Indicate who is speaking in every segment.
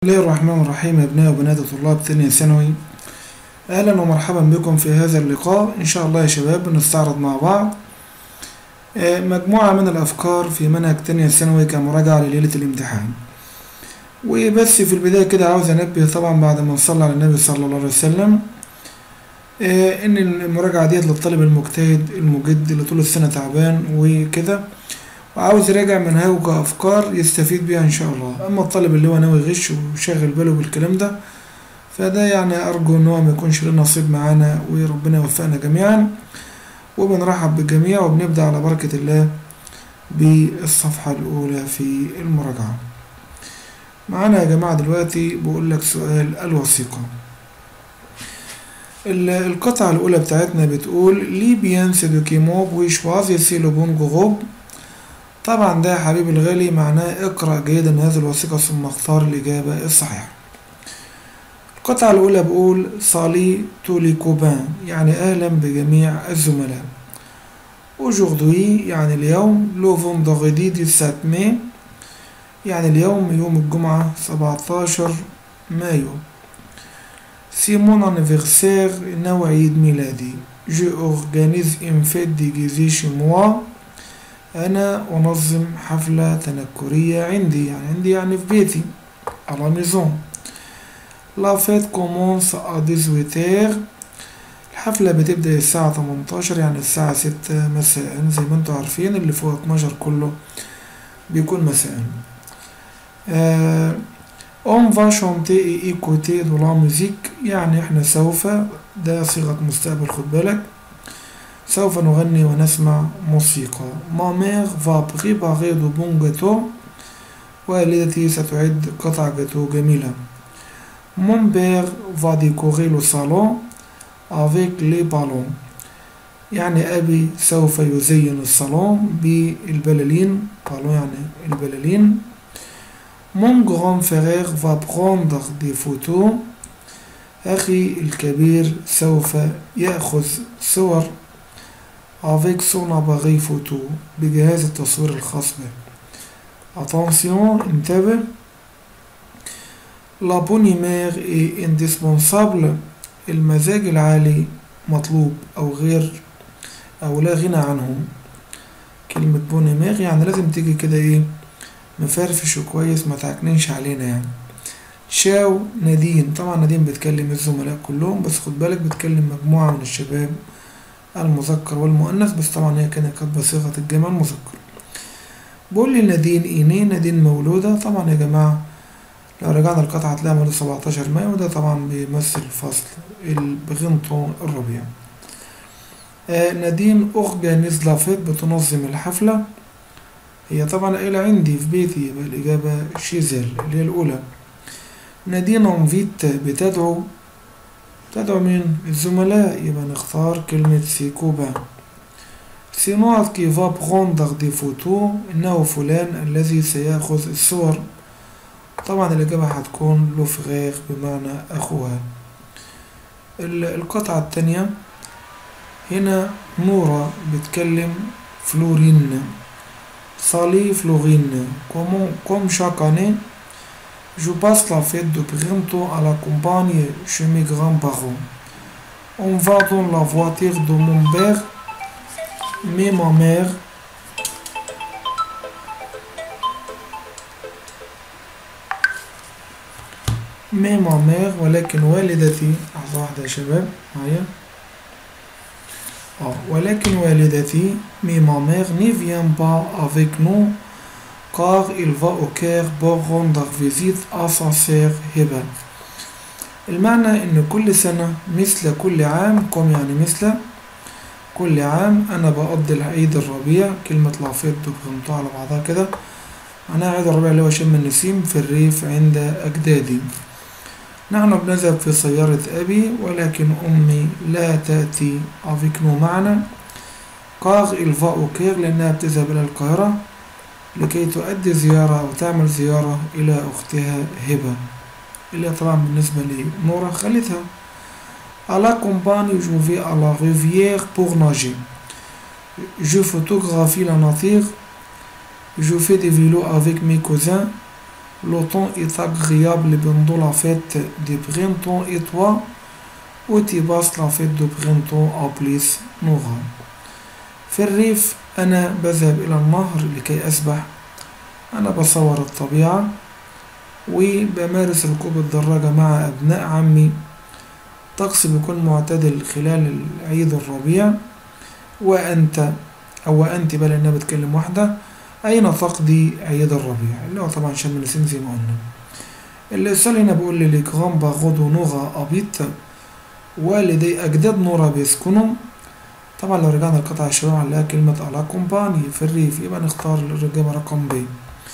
Speaker 1: بسم الله الرحمن الرحيم يا أبناء وبنات طلاب ثانية ثانوي أهلا ومرحبا بكم في هذا اللقاء إن شاء الله يا شباب بنستعرض مع بعض آه، مجموعة من الأفكار في منهج تانية ثانوي كمراجعة لليلة الامتحان وبس في البداية كده عاوز أنبه طبعا بعد ما نصلي على النبي صلى الله عليه وسلم آه، إن المراجعة ديت للطالب المجتهد المجد اللي طول السنة تعبان وكده وعاوز يراجع منهجه كأفكار يستفيد بيها إن شاء الله أما الطالب اللي هو ناوي يغش وشاغل باله بالكلام ده فده يعني أرجو إن هو ما يكونش له نصيب معانا وربنا يوفقنا جميعا وبنرحب بالجميع وبنبدأ على بركة الله بالصفحة الأولى في المراجعة معانا يا جماعة دلوقتي بقول لك سؤال الوثيقة ال- القطعة الأولى بتاعتنا بتقول لي بيان سي دو كيمو بوي شوازي سي لو بون غوب طبعا ده يا حبيبي الغالي معناه اقرأ جيدا هذه الوثيقة ثم اختار الإجابة الصحيحة القطعة الأولى بقول صالي تولي كوبان يعني أهلا بجميع الزملاء aujourd'hui يعني اليوم لو فوندغدي دي سات مي يعني اليوم يوم الجمعة 17 مايو سي مون anniversaire إنه عيد ميلادي جو organise une fête déguisée chez moi أنا أنظم حفلة تنكرية عندي يعني عندي يعني في بيتي à la maison La fête commence à 18h الحفلة بتبدأ الساعة 18 يعني الساعة 6 مساء زي ما انتوا عارفين اللي فوق 12 كله بيكون مساء آه On va chanter et écouter de la musique يعني احنا سوف ده صيغة مستقبل خد بالك سوف نغني ونسمع موسيقى Ma mère va préparer de bons gâteaux والدتي ستعد قطع جاتو جميلة Mon père va décorer le salon avec les ballons يعني أبي سوف يزين الصالون بالبلالين بالون يعني البلالين Mon grand frère va prendre des photos أخي الكبير سوف يأخذ صور avec son appareil photo بجهاز التصوير الخاص به Attention انتبه La bonne humeur est indispensable المزاج العالي مطلوب أو غير أو لا غنى عنه كلمة بون humeur يعني لازم تيجي كده إيه مفرفش وكويس ما تعكننش علينا يعني شاو نادين طبعا نادين بتكلم الزملاء كلهم بس خد بالك بتكلم مجموعة من الشباب المذكر والمؤنث بس طبعا هي كانت كاتبة صيغة الجمع المذكر بقول لي نادين إيني نادين مولودة طبعا يا جماعة لو رجعنا القطعة هتلاقي مولود 17 مايو وده طبعا بيمثل فصل البغنطون الربيع آه نادين أورجانيز لافيت بتنظم الحفلة هي طبعا قايلة عندي في بيتي يبقى الإجابة شيزل اللي هي الأولى نادين أنفيت بتدعو تدعو من الزملاء يبقى نختار كلمة سيكوبا سينوات كي فا بروندر دي فوتو إنه فلان الذي سيأخذ الصور طبعا الإجابة هتكون لو فغير بمعنى أخوها ال- القطعة التانية هنا نورا بتكلم فلورين صالي فلورين كومون كوم شاك année Je passe la fête de printemps à la campagne chez mes grands-parents. On va dans la voiture de mon père, mais ma mère mais ma mère ولكن والدتي لحظة واحدة يا شباب معايا اه ولكن والدتي mais ma mère ne vient pas avec nous car il va au Caire pour rendre visite à sa sœur هبة المعنى ان كل سنة مثل كل عام كم يعني مثل كل عام انا بقضي العيد الربيع كلمة لافيت بغنطوها على بعضها كده معناها عيد الربيع اللي هو شم النسيم في الريف عند اجدادي نحن بنذهب في سيارة أبي ولكن أمي لا تأتي avec nous معنا car il va au Caire لأنها بتذهب إلى القاهرة لكي تؤدي زيارة أو تعمل زيارة إلى أختها هبة اللي هي طبعا بالنسبة لنورة خالتها À la campagne, je vais à la rivière pour nager. Je photographie la nature. Je fais des vélos avec mes cousins. Le temps est agréable pendant la fête du printemps et toi où tu passes la fête de printemps à plus نورا في الريف أنا بذهب إلى النهر لكي أسبح أنا بصور الطبيعة وبمارس ركوب الدراجة مع أبناء عمي الطقس بيكون معتدل خلال عيد الربيع وأنت أو أنت بل إنها بتكلم واحدة أين تقضي عيد الربيع اللي هو طبعا شم النسيم زي ما قلنا السؤال هنا بيقول لي لكغام باغودو نوغا أبيت والدي أجداد نورا بيسكنوا طبعا لو رجعنا القطعة الشباب عليها كلمة ألا كومباني في الريف يبقى نختار الإجابة رقم ب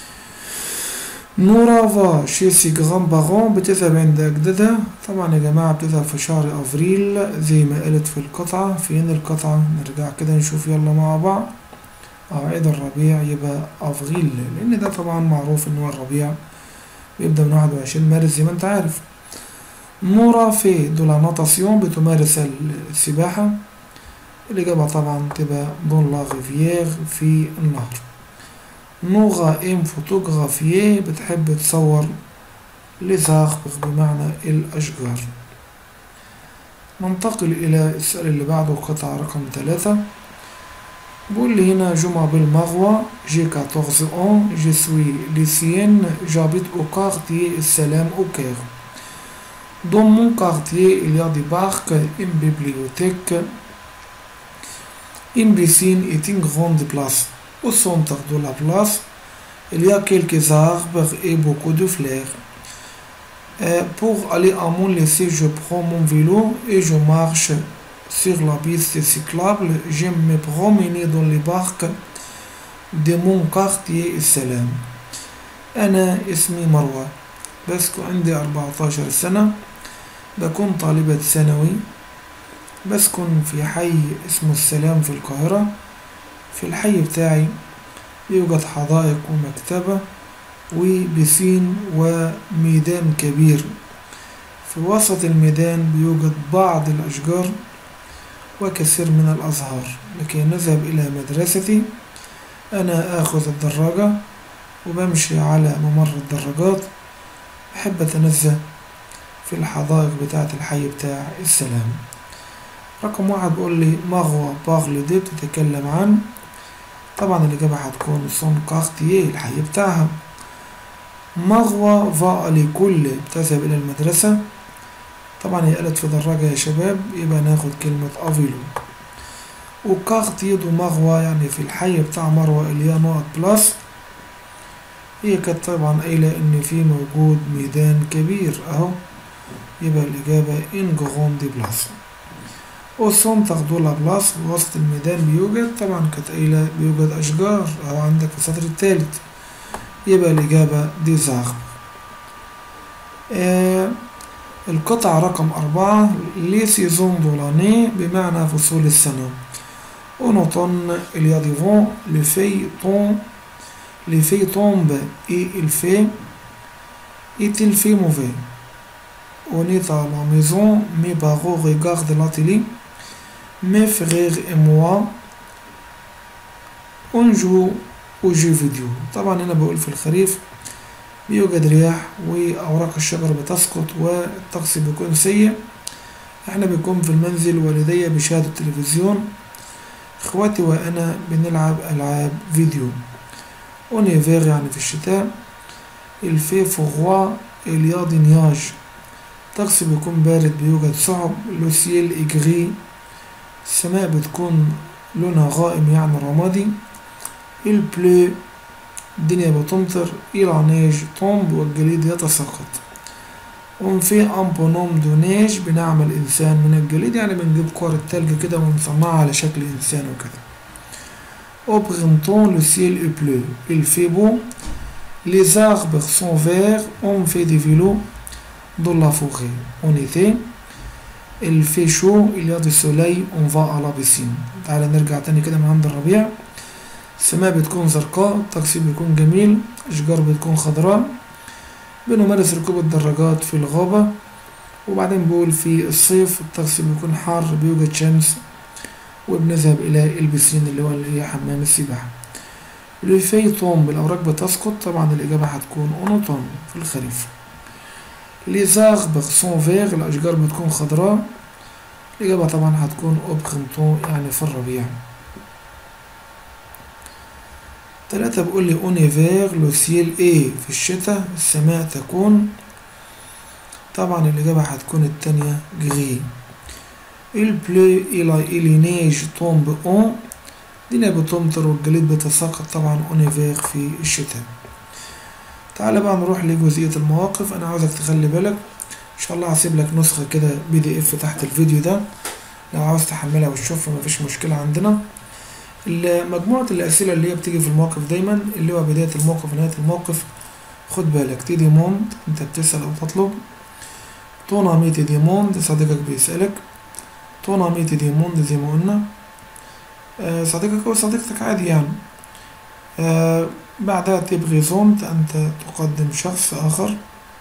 Speaker 1: نورا فا شي سي غرام بارون بتذهب عند أجدادها طبعا يا جماعة بتذهب في شهر أفريل زي ما قالت في القطعة فين القطعة نرجع كده نشوف يلا مع بعض اه عيد الربيع يبقى أفريل لأن ده طبعا معروف إن هو الربيع بيبدأ من واحد وعشرين مارس زي ما أنت عارف نورا في دو لا ناتاسيون بتمارس السباحة الإجابة طبعا تبقى دون لا ريفيير في النهر نوغا ام فوتوغرافيي بتحب تصور لزاخبخ بمعنى الأشجار ننتقل إلى السؤال اللي بعده قطعة رقم ثلاثة بقول لي هنا جمعة بالمغوى جي 14 ans je suis lycéenne j'habite au quartier السلام au Caire dans mon quartier il y a des parcs une bibliothèque une piscine et une grande place au centre de la place il y a quelques arbres et beaucoup de fleurs Euh, pour aller à mon lycée je prends mon vélo et je marche sur la piste cyclable j'aime me promener dans les parcs de mon quartier السلام أنا اسمي مروة بسكن عندي 14 سنة بكون طالبة ثانوي بسكن في حي اسمه السلام في القاهرة في الحي بتاعي يوجد حدائق ومكتبة وبسين وميدان كبير في وسط الميدان بيوجد بعض الأشجار وكثير من الأزهار لكي نذهب إلى مدرستي أنا آخذ الدراجة وبمشي على ممر الدراجات بحب أتنزه في الحدائق بتاعة الحي بتاع السلام رقم واحد بيقول لي مغوى باغلي دي بتتكلم عن طبعا الإجابة هتكون سون كارتيه الحي بتاعها مغوى فا لكل بتذهب إلى المدرسة طبعا هي قالت في دراجة يا شباب يبقى ناخد كلمة أفيلو وكارتيه دو مغوى يعني في الحي بتاع مروة اللي هي نقط بلس هي كانت طبعا قايلة إن في موجود ميدان كبير أهو يبقى الإجابة إن جروند بلاس والسنتر دول بلاس وسط الميدان بيوجد طبعا كانت قايلة بيوجد أشجار أهو عندك في السطر التالت يبقى الإجابة دي زاغ آه القطعة رقم أربعة لي سيزون دولاني بمعنى فصول السنة ونطن il y a du vent les feuilles tombent les feuilles tombent et il fait est-il fait mauvais on est à la maison mes parents regardent la télé mes frères et moi on joue aux jeux vidéo طبعا هنا بقول في الخريف بيوجد رياح وأوراق الشجر بتسقط والطقس بيكون سيء احنا بنكون في المنزل والدي بيشاهدوا التلفزيون اخواتي وانا بنلعب العاب فيديو اونيفير يعني في الشتاء الفي فغوا الياض نياج الطقس بيكون بارد بيوجد صعب لوسيل إجري السماء بتكون لونها غائم يعني رمادي البلو الدنيا بتمطر إلى نيج طومب والجليد يتساقط اون في ان بونوم دو نيج بنعمل انسان من الجليد يعني بنجيب كور التلج كده ونصنعها على شكل انسان وكده au printemps le ciel est bleu il fait beau les arbres sont verts on fait des vélos dans la forêt en été il fait chaud il y a du soleil on va à la piscine تعالى نرجع تاني كده من عند الربيع السماء بتكون زرقاء الطقس بيكون جميل أشجار بتكون خضراء بنمارس ركوب الدراجات في الغابة وبعدين بقول في الصيف الطقس بيكون حار بيوجد شمس وبنذهب إلى البسين اللي هو اللي هي حمام السباحة لو في تومب الأوراق بتسقط طبعا الإجابة هتكون أونوتوم في الخريف لي زاربر سون فيغ الأشجار بتكون خضراء الإجابة طبعا هتكون أوبخمتون يعني في الربيع تلاتة بيقول لي اون فيغ لو سيل ايه في الشتاء السماء تكون طبعا الإجابة هتكون التانية جري il pleut il il neige tombe on الدنيا بتمطر والجليد بيتساقط طبعا اون فيغ في الشتاء تعالى بقى نروح لجزئية المواقف أنا عاوزك تخلي بالك إن شاء الله هسيب لك نسخة كده بي دي إف تحت الفيديو ده لو عاوز تحملها وتشوفها مفيش مشكلة عندنا مجموعة الأسئلة اللي هي بتيجي في الموقف دايما اللي هو بداية الموقف ونهاية الموقف خد بالك تي ديموند أنت بتسأل أو تطلب طون أمي تي ديموند صديقك بيسألك طون أمي تي ديموند زي ما قلنا آه صديقك أو صديقتك عادي يعني آه بعدها تبغيزونت أنت تقدم شخص آخر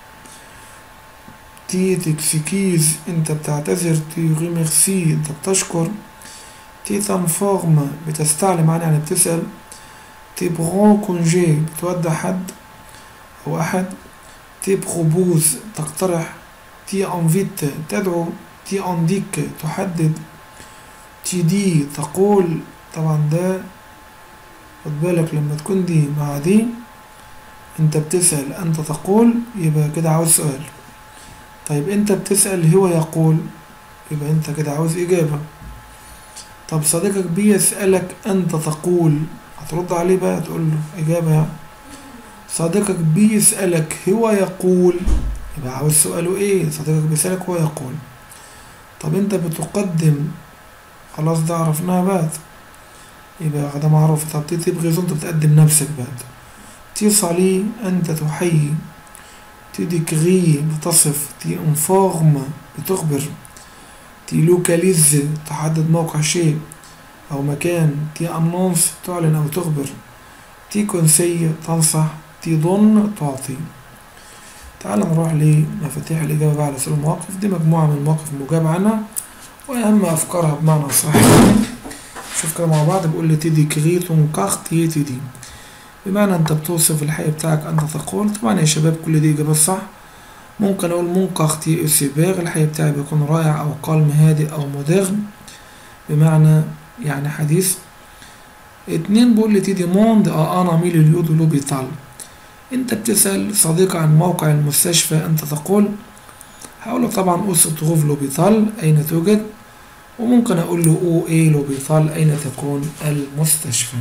Speaker 1: تي تكسكيز أنت بتعتذر تي ريميرسي أنت بتشكر تي تنفورم بتستعلم عنه يعني بتسأل تي برون كونجي بتودع حد أو أحد تي بروبوز تقترح تي انفيت تدعو تي انديك تحدد تي دي تقول طبعا ده خد بالك لما تكون دي مع دي انت بتسأل انت تقول يبقى كده عاوز سؤال طيب انت بتسأل هو يقول يبقى انت كده عاوز اجابة طب صديقك بيسألك انت تقول هترد عليه بقى تقول له اجابة يعني صديقك بيسألك هو يقول يبقى عاوز سؤاله ايه صديقك بيسألك هو يقول طب انت بتقدم خلاص ده عرفناها بعد يبقى ده معروف طب تي تبغي انت بتقدم نفسك بعد تي صالي انت تحيي تي ديكري بتصف تي انفورم بتخبر تي لوكاليز تحدد موقع شيء او مكان تي انونس تعلن او تخبر تي كونسي تنصح تي ضن تعطي تعال نروح لمفاتيح الإجابة بقى على سؤال المواقف دي مجموعة من المواقف مجاب عنها وأهم أفكارها بمعنى صح شوف كده مع بعض بيقول لي تيدي كريتون كاخت تيدي بمعنى أنت بتوصف الحي بتاعك أنت تقول طبعا يا شباب كل دي إجابات صح ممكن أقول مونكاخ تي أسيباغ الحي بتاعي بيكون رائع أو قلم هادئ أو مدغم بمعنى يعني حديث اتنين بيقول لي تيدي موند اه انا ميل اليود لوبيتال انت بتسأل صديق عن موقع المستشفى انت تقول هقول له طبعا اوس تروف لوبيتال اين توجد وممكن اقول له او اي لوبيتال اين تكون المستشفى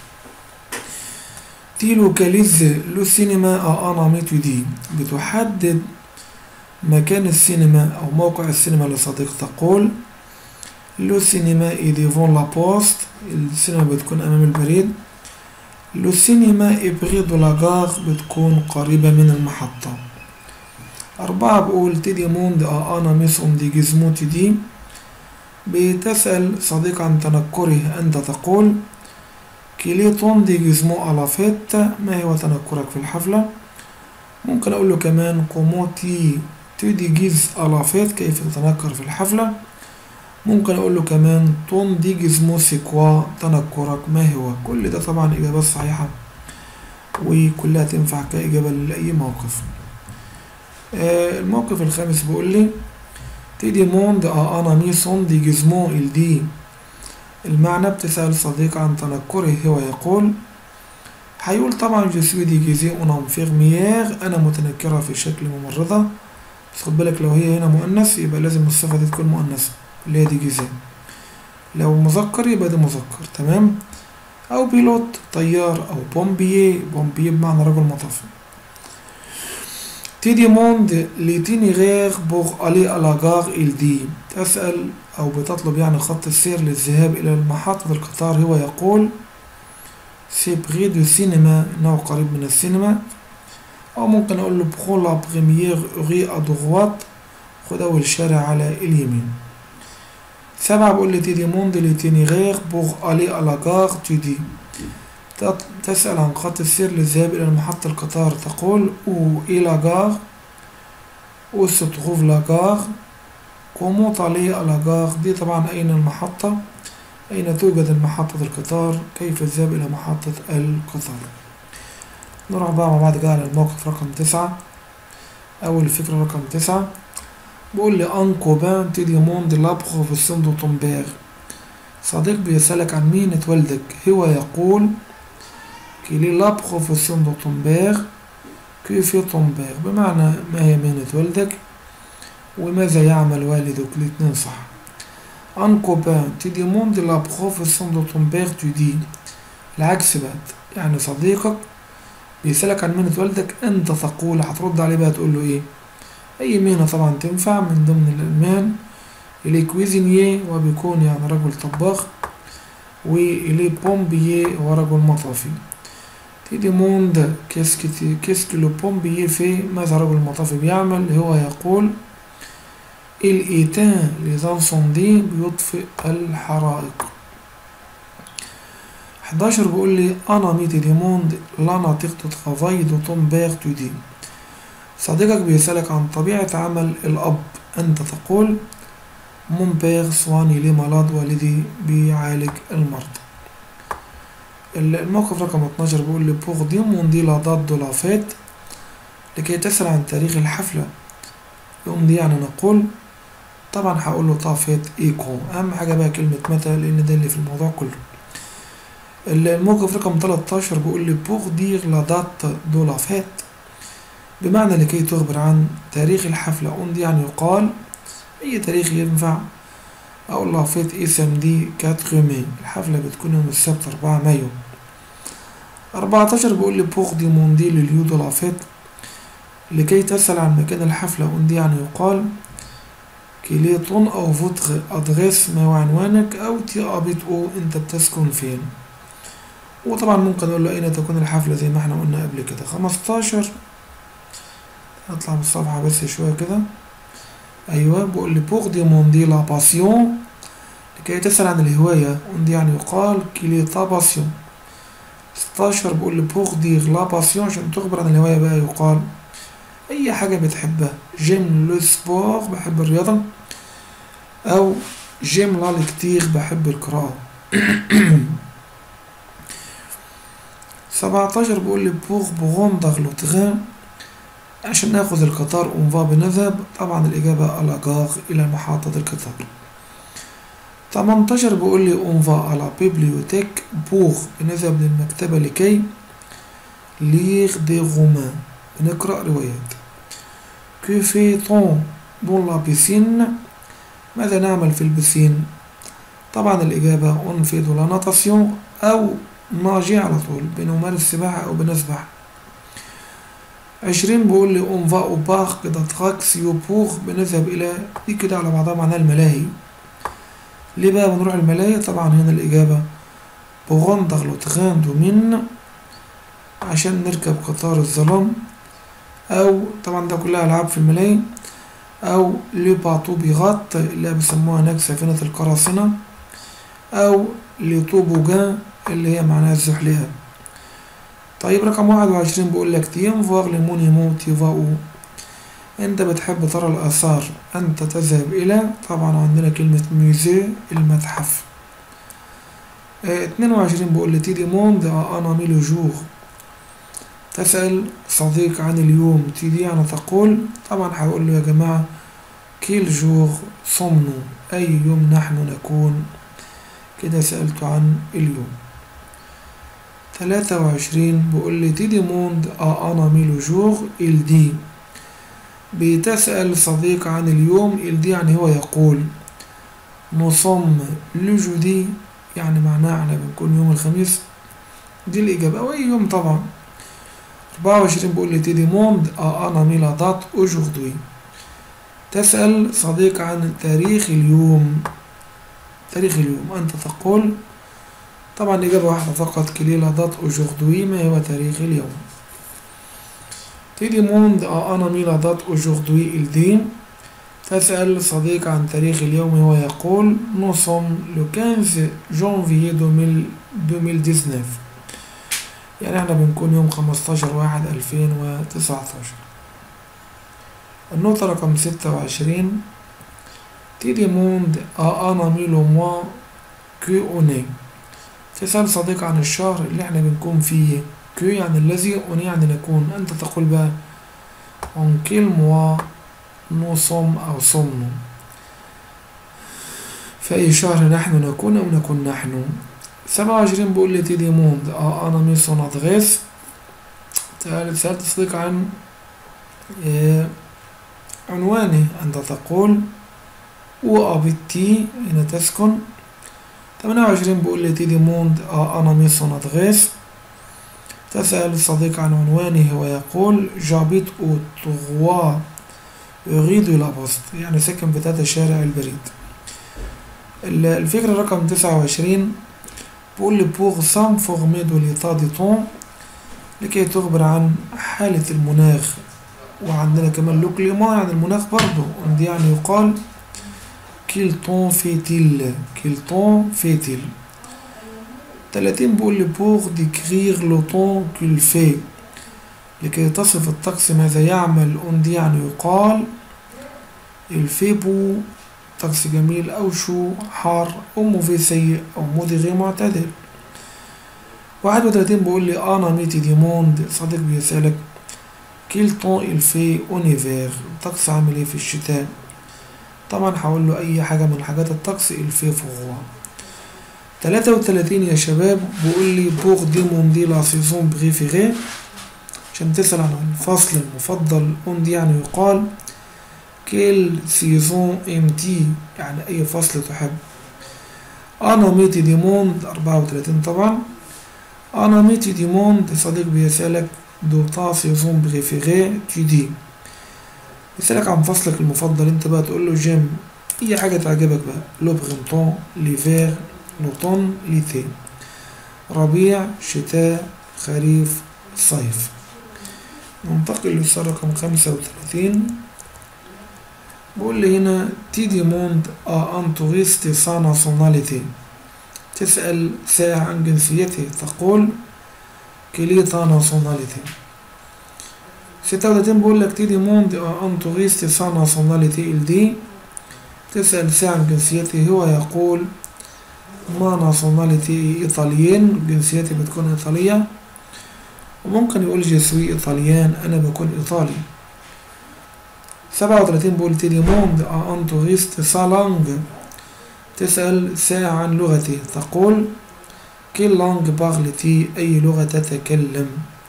Speaker 1: تي لوكاليز لو سينما اه انا ميتو دي بتحدد مكان السينما او موقع السينما لصديق تقول لو سينما اي ديفون لا بوست السينما بتكون امام البريد لو سينما ابغي دو لاغار بتكون قريبة من المحطة أربعة بقول تيدي موند اه أنا ميسون دي جزموتي دي بتسأل صديق عن تنكره أنت تقول كيليتون دي جزمو ألافيت ما هو تنكرك في الحفلة ممكن أقول له كمان كوموتي تيدي جيز ألافيت كيف تتنكر في الحفلة ممكن اقول له كمان طون دي جزمو سيكوا تنكرك ما هو كل ده طبعا اجابات صحيحة وكلها تنفع كاجابة لاي موقف آه الموقف الخامس بيقول لي تيدي موند اه انا ميسون دي جزمو الدي المعنى بتسأل صديق عن تنكره هو يقول هيقول طبعا جسوي دي جيزي اون انفيرميير انا متنكرة في شكل ممرضة بس خد بالك لو هي هنا مؤنث يبقى لازم الصفة دي تكون مؤنثة اللي هي دي جزاء لو مذكر يبقى ده مذكر تمام او بيلوت طيار او بومبيي بومبيي بمعنى رجل مطافي تيدي موند لتيني غير بوغ الي الاجار الدي تسأل او بتطلب يعني خط السير للذهاب الى محطة القطار هو يقول سي بري دو سينما انه قريب من السينما او ممكن اقول له بخون لا بريمير اوري ادغوات خد اول شارع على اليمين سبعة بقول لي تيدي موند لتينيغير بوغ ألي ألا جار تودي تسأل عن خط السير للذهاب إلى محطة القطار تقول أو إلى جار أو ستروف لا جار كومو طالي ألا جار دي طبعا أين المحطة أين توجد محطة القطار كيف الذهاب إلى محطة القطار نروح بقى مع بعض كده على الموقف رقم تسعة أول فكرة رقم تسعة بيقول لي أن كوبان تي ديموند لا بروفيسيون دو طون بير صديق بيسألك عن مهنة والدك هو يقول كيلي لا بروفيسيون دو طون بير كي في طون بير بمعنى ما هي مهنة والدك وماذا يعمل والدك الاتنين صح أن كوبان تي ديموند لا بروفيسيون دو طون بير تو دي العكس بقى يعني صديقك بيسألك عن مهنة والدك أنت تقول هترد عليه بقى تقول له إيه أي مهنة طبعا تنفع من ضمن المهن إلي كويزينيي وبيكون يعني رجل طباخ وإلي بومبيي هو رجل مطافي تي ديموند كيسكي كيسكي لو بومبيي في ماذا رجل المطافي بيعمل هو يقول الإيتان لزانسوندي بيطفئ الحرائق 11 بيقول لي أنا ميتي ديموند لا نطيق ترافاي دو طون بير تو دي صديقك بيسألك عن طبيعة عمل الأب أنت تقول مون بير سواني لي مالاد والدي بيعالج المرضى الموقف رقم 12 بيقول لي بوغ ديموندي لا دات دو لا فيت لكي تسأل عن تاريخ الحفلة يوم دي يعني نقول طبعا هقول له طافيت ايكو اهم حاجة بقى كلمة متى لان ده اللي في الموضوع كله الموقف رقم 13 بيقول لي بوغ دير لا دات دو لا فيت بمعنى لكي تخبر عن تاريخ الحفلة اون دي يعني يقال اي تاريخ ينفع او لا فيت اي سامدي كاتر ماي الحفلة بتكون يوم السبت 4 مايو 14 بيقول لي بوغ دي موندي لليو دو لا فيت لكي تسأل عن مكان الحفلة اون دي يعني يقال كيلي طون او فوتر ادريس ما هو عنوانك او تي ابيت او انت بتسكن فين وطبعا ممكن اقول له اين تكون الحفلة زي ما احنا قلنا قبل كده 15 اطلع من الصفحة بس شوية كده ايوه بقول لي بوغ دي موندي لا باسيون لكي تسأل عن الهواية وندي يعني يقال كيلي تا باسيون 16 بقول لي بوغ دير لا باسيون عشان تخبر عن الهواية بقى يقال اي حاجة بتحبها جيم لو سبور بحب الرياضة او جيم لا لكتير بحب القراءة سبعتاشر بيقول لي بوغ بغوندغ لو تغان عشان ناخذ القطار اونفا بنذهب طبعا الإجابة ألاجاغ إلى محطة القطار تمنتاشر بيقول لي اونفا على بيبليوتيك بوغ بنذهب للمكتبة لكي ليغ دي غومان بنقرأ روايات كو في طون دون لا بيسين ماذا نعمل في البسين طبعا الإجابة اون في دو لا ناتاسيون أو ناجي على طول بنمارس سباحة أو بنسبح عشرين بيقول لي اون فا او باغ كده تراكسيو بوغ بنذهب إلى دي كده على بعضها معناها الملاهي ليه بقى بنروح الملاهي طبعا هنا الإجابة بغندغ لو تغان دومين عشان نركب قطار الظلام أو طبعا ده كلها ألعاب في الملاهي أو لي باتو بيغات اللي بيسموها هناك سفينة القراصنة أو لي توبوغان اللي هي معناها الزحليقة طيب رقم واحد وعشرين بيقول لك تيم فواغ لي مونيمون تيفاو انت بتحب ترى الآثار انت تذهب إلى طبعا عندنا كلمة ميوزي المتحف اتنين وعشرين بيقول لي تيدي موند انا ميلو جور تسأل صديق عن اليوم تيدي يعني تقول طبعا هقول له يا جماعة كيل جور صمنو أي يوم نحن نكون كده سألته عن اليوم تلاتة وعشرين بيقول لي تيدي موند اه انا ميلو جور il دي بتسأل صديق عن اليوم il دي يعني هو يقول نصم لو جودي يعني معناه احنا بنكون يوم الخميس دي الإجابة أو أي يوم طبعا أربعة وعشرين بيقول لي تيدي موند اه انا ميلا دات اوجوردوي تسأل صديق عن تاريخ اليوم تاريخ اليوم أنت تقول طبعا إجابة واحدة فقط كليلا دات أوجوردوي ما هو تاريخ اليوم تيدي موند اه أنا ميلا دات أوجوردوي الدين تسأل صديق عن تاريخ اليوم هو يقول نو سوم لو 15 جانفيي 2019 يعني احنا بنكون يوم 15 واحد 2019 النقطة رقم ستة وعشرين تيدي موند اه أنا ميلو موا كو اوني تسأل صديق عن الشهر اللي احنا بنكون فيه كو يعني الذي اوني يعني نكون انت تقول بقى en quel mois nous sommes أو صمنا في أي شهر نحن نكون أو نكون نحن سبعة وعشرين بيقول لي تي دي موند اه أنا مي سون أدغيس سألت صديق عن آه، عنواني أنت تقول وأبيتي أين تسكن تمانية وعشرين بيقول لي تي دي موند اه أنا مي سون أدغيس تسأل الصديق عن عنوانه ويقول جابيت أو تغوا يريد إلى بوست يعني ساكن في تلاتة شارع البريد ال- الفكرة رقم تسعة وعشرين بقول لي بوغ سام فورمي دو ليتا دي طون لكي تخبر عن حالة المناخ وعندنا كمان لو كليما يعني المناخ برضو عندي يعني يقال كيل طون فيتيل كيل طون فيتيل تلاتين بقول لي بوغ ديكريغ لو طون كيل في لكي تصف الطقس ماذا يعمل أندي يعني يقال الفيبو طقس جميل أو شو حار أو موفي سيء أو مودي غير معتدل واحد وتلاتين بيقول لي أنا ميتي دي موند صديق بيسألك كيل طون الفي أونيفير الطقس عامل ايه في الشتاء طبعا هقول له أي حاجة من حاجات الطقس الفي فغوا تلاتة وتلاتين يا شباب بيقول لي بوغ دي موندي لا سيزون بريفيري عشان تسأل عن الفصل المفضل أوندي يعني يقال كيل سيزون امتي يعني أي فصل تحب أنا ميتي دي موند أربعة وتلاتين طبعا أنا ميتي دي موند صديق بيسألك دو تا سيزون بريفيري tu دي يسألك عن فصلك المفضل انت بقى تقول له جيم أي حاجة تعجبك بقى لو برينتون ليفير لوطون ليتي ربيع شتاء خريف صيف ننتقل للسؤال رقم خمسة وثلاثين بقول لي هنا تي دي موند ا ان توريست سا ناسيوناليتي تسأل سائح عن جنسيته تقول كيلي تا ناسيوناليتي ستة وتلاتين بقول لك تي دي موند ا ان توريست سا ناسيوناليتي ال دي تسأل سائح عن جنسيته هو يقول ما ناسيوناليتي إيطاليين جنسيتي بتكون إيطالية وممكن يقول جسوي إيطاليان أنا بكون إيطالي سبعة وتلاتين بقول تي دي موند ا ان توريست سا لانج تسأل ساعة عن لغتي تقول كيل لانج باغلتي أي لغة تتكلم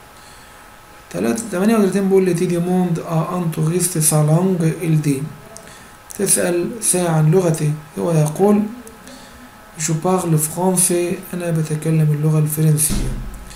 Speaker 1: تلاتة تمانية وتلاتين بقول تي دي موند ا ان توريست سا لانج ال دي تسأل ساعة عن لغتي هو يقول جو بارل فرونسي أنا بتكلم اللغة الفرنسية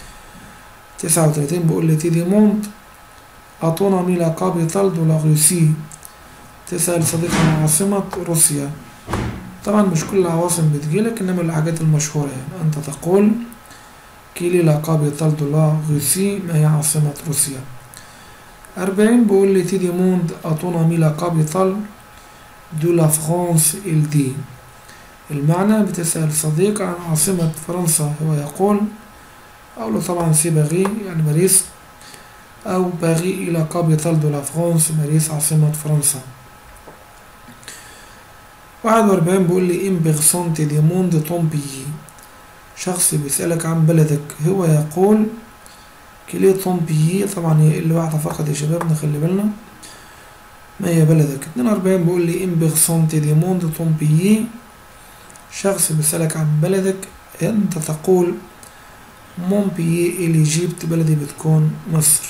Speaker 1: تسعة وتلاتين بقول لي تي دي موند أعطونا لا كابيتال دو لا روسي تسأل صديق عن عاصمة روسيا طبعا مش كل العواصم بتجيلك إنما الحاجات المشهورة يعني أنت تقول كيلي لا كابيتال دو لا روسي ما هي عاصمة روسيا أربعين بقول لي تي دي موند أعطونا لا كابيتال دو لا فرانس إل دي المعنى بتسأل صديق عن عاصمة فرنسا هو يقول أو له طبعا سي باغي يعني باريس أو باغي إلى كابيتال دو لا فرانس باريس عاصمة فرنسا واحد وأربعين بيقول لي إن بيرسون تي دي موند طون بيي شخص بيسألك عن بلدك هو يقول كلي طون بيي طبعا هي اللي واحدة فقط يا شباب نخلي بالنا ما هي بلدك اتنين وأربعين بيقول لي إن بيرسون تي دي موند طون بيي شخص بيسألك عن بلدك أنت تقول مون بيي اللي جبت بلدي بتكون مصر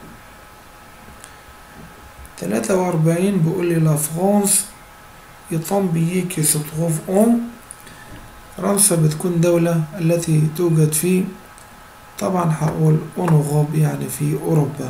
Speaker 1: تلاتة وأربعين بيقول لي لا فرانس يطن بيي كي ستروف أون فرنسا بتكون دولة التي توجد في طبعا هقول أونغوب يعني في أوروبا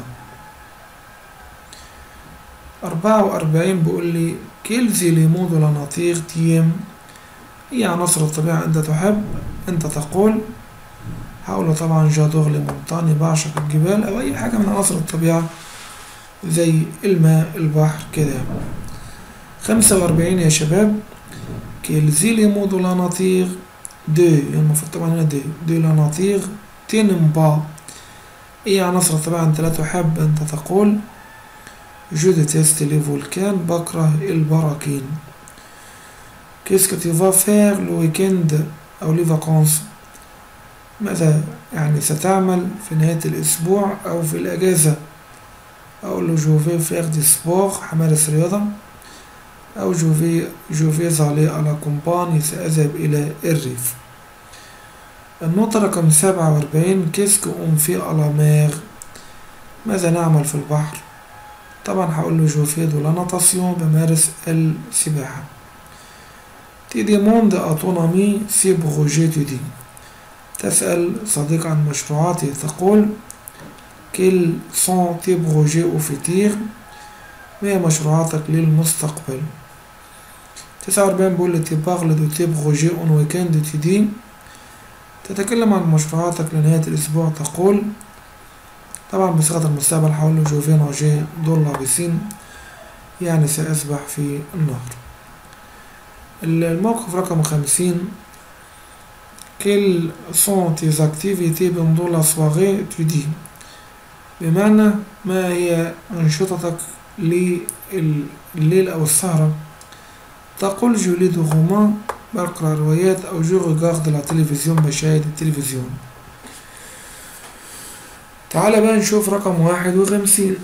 Speaker 1: أربعة وأربعين بيقول لي كيل زيليمون دو لا ناتير تيم هي عناصر الطبيعة أنت تحب أنت تقول هقول طبعا جادور لمونتاني بعشق الجبال أو أي حاجة من عناصر الطبيعة زي الماء البحر كده خمسة وأربعين يا شباب كيلزيليمو دو لا ناتير دو يعني المفروض طبعا هنا دو دو لا ناتير تينمبا أي عناصر الطبيعة أنت لا تحب أنت تقول جو ديتيست لي فولكان بكره البراكين كيسكو تي فا فير لو ويكند أو لي فاكونس ماذا يعني ستعمل في نهاية الأسبوع أو في الأجازة أقول له جو في فيغ دي سبور حمارس رياضة أو جو في جو في aller à la campagne سأذهب إلى الريف النقطة رقم سبعة وأربعين كيسك أون في على مير ماذا نعمل في البحر طبعا هقول له جو في دو لا ناتاسيون بمارس السباحة تي ديموند à ton ami si projet tu dis تسأل صديق عن مشروعاته تقول quels sont tes projets au futur ما هي مشروعاتك للمستقبل تسعة وأربعين بيقول لي tu parles de tes projets en week-end étudiant تتكلم عن مشروعاتك لنهاية الأسبوع تقول طبعا بصيغة المستقبل هقول له جو في ناجي دون لا بيسين يعني سأسبح في النهر الموقف رقم خمسين quelles sont tes activités pendant la soirée tu dis بمعنى ما هي أنشطتك لليل أو السهرة تقول جو لي دو رومان بقرأ روايات أو جو ريغارد لا تلفزيون بشاهد التلفزيون تعال بقى نشوف رقم واحد وخمسين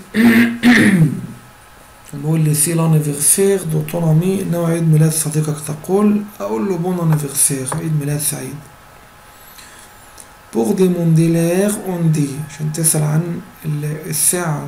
Speaker 1: بقول لي سي لانيفرسير دو طون امي انه عيد ميلاد صديقك تقول اقول له بون انيفرسير عيد ميلاد سعيد بوغ دي مونديلير اون دي عشان تسأل عن الساعة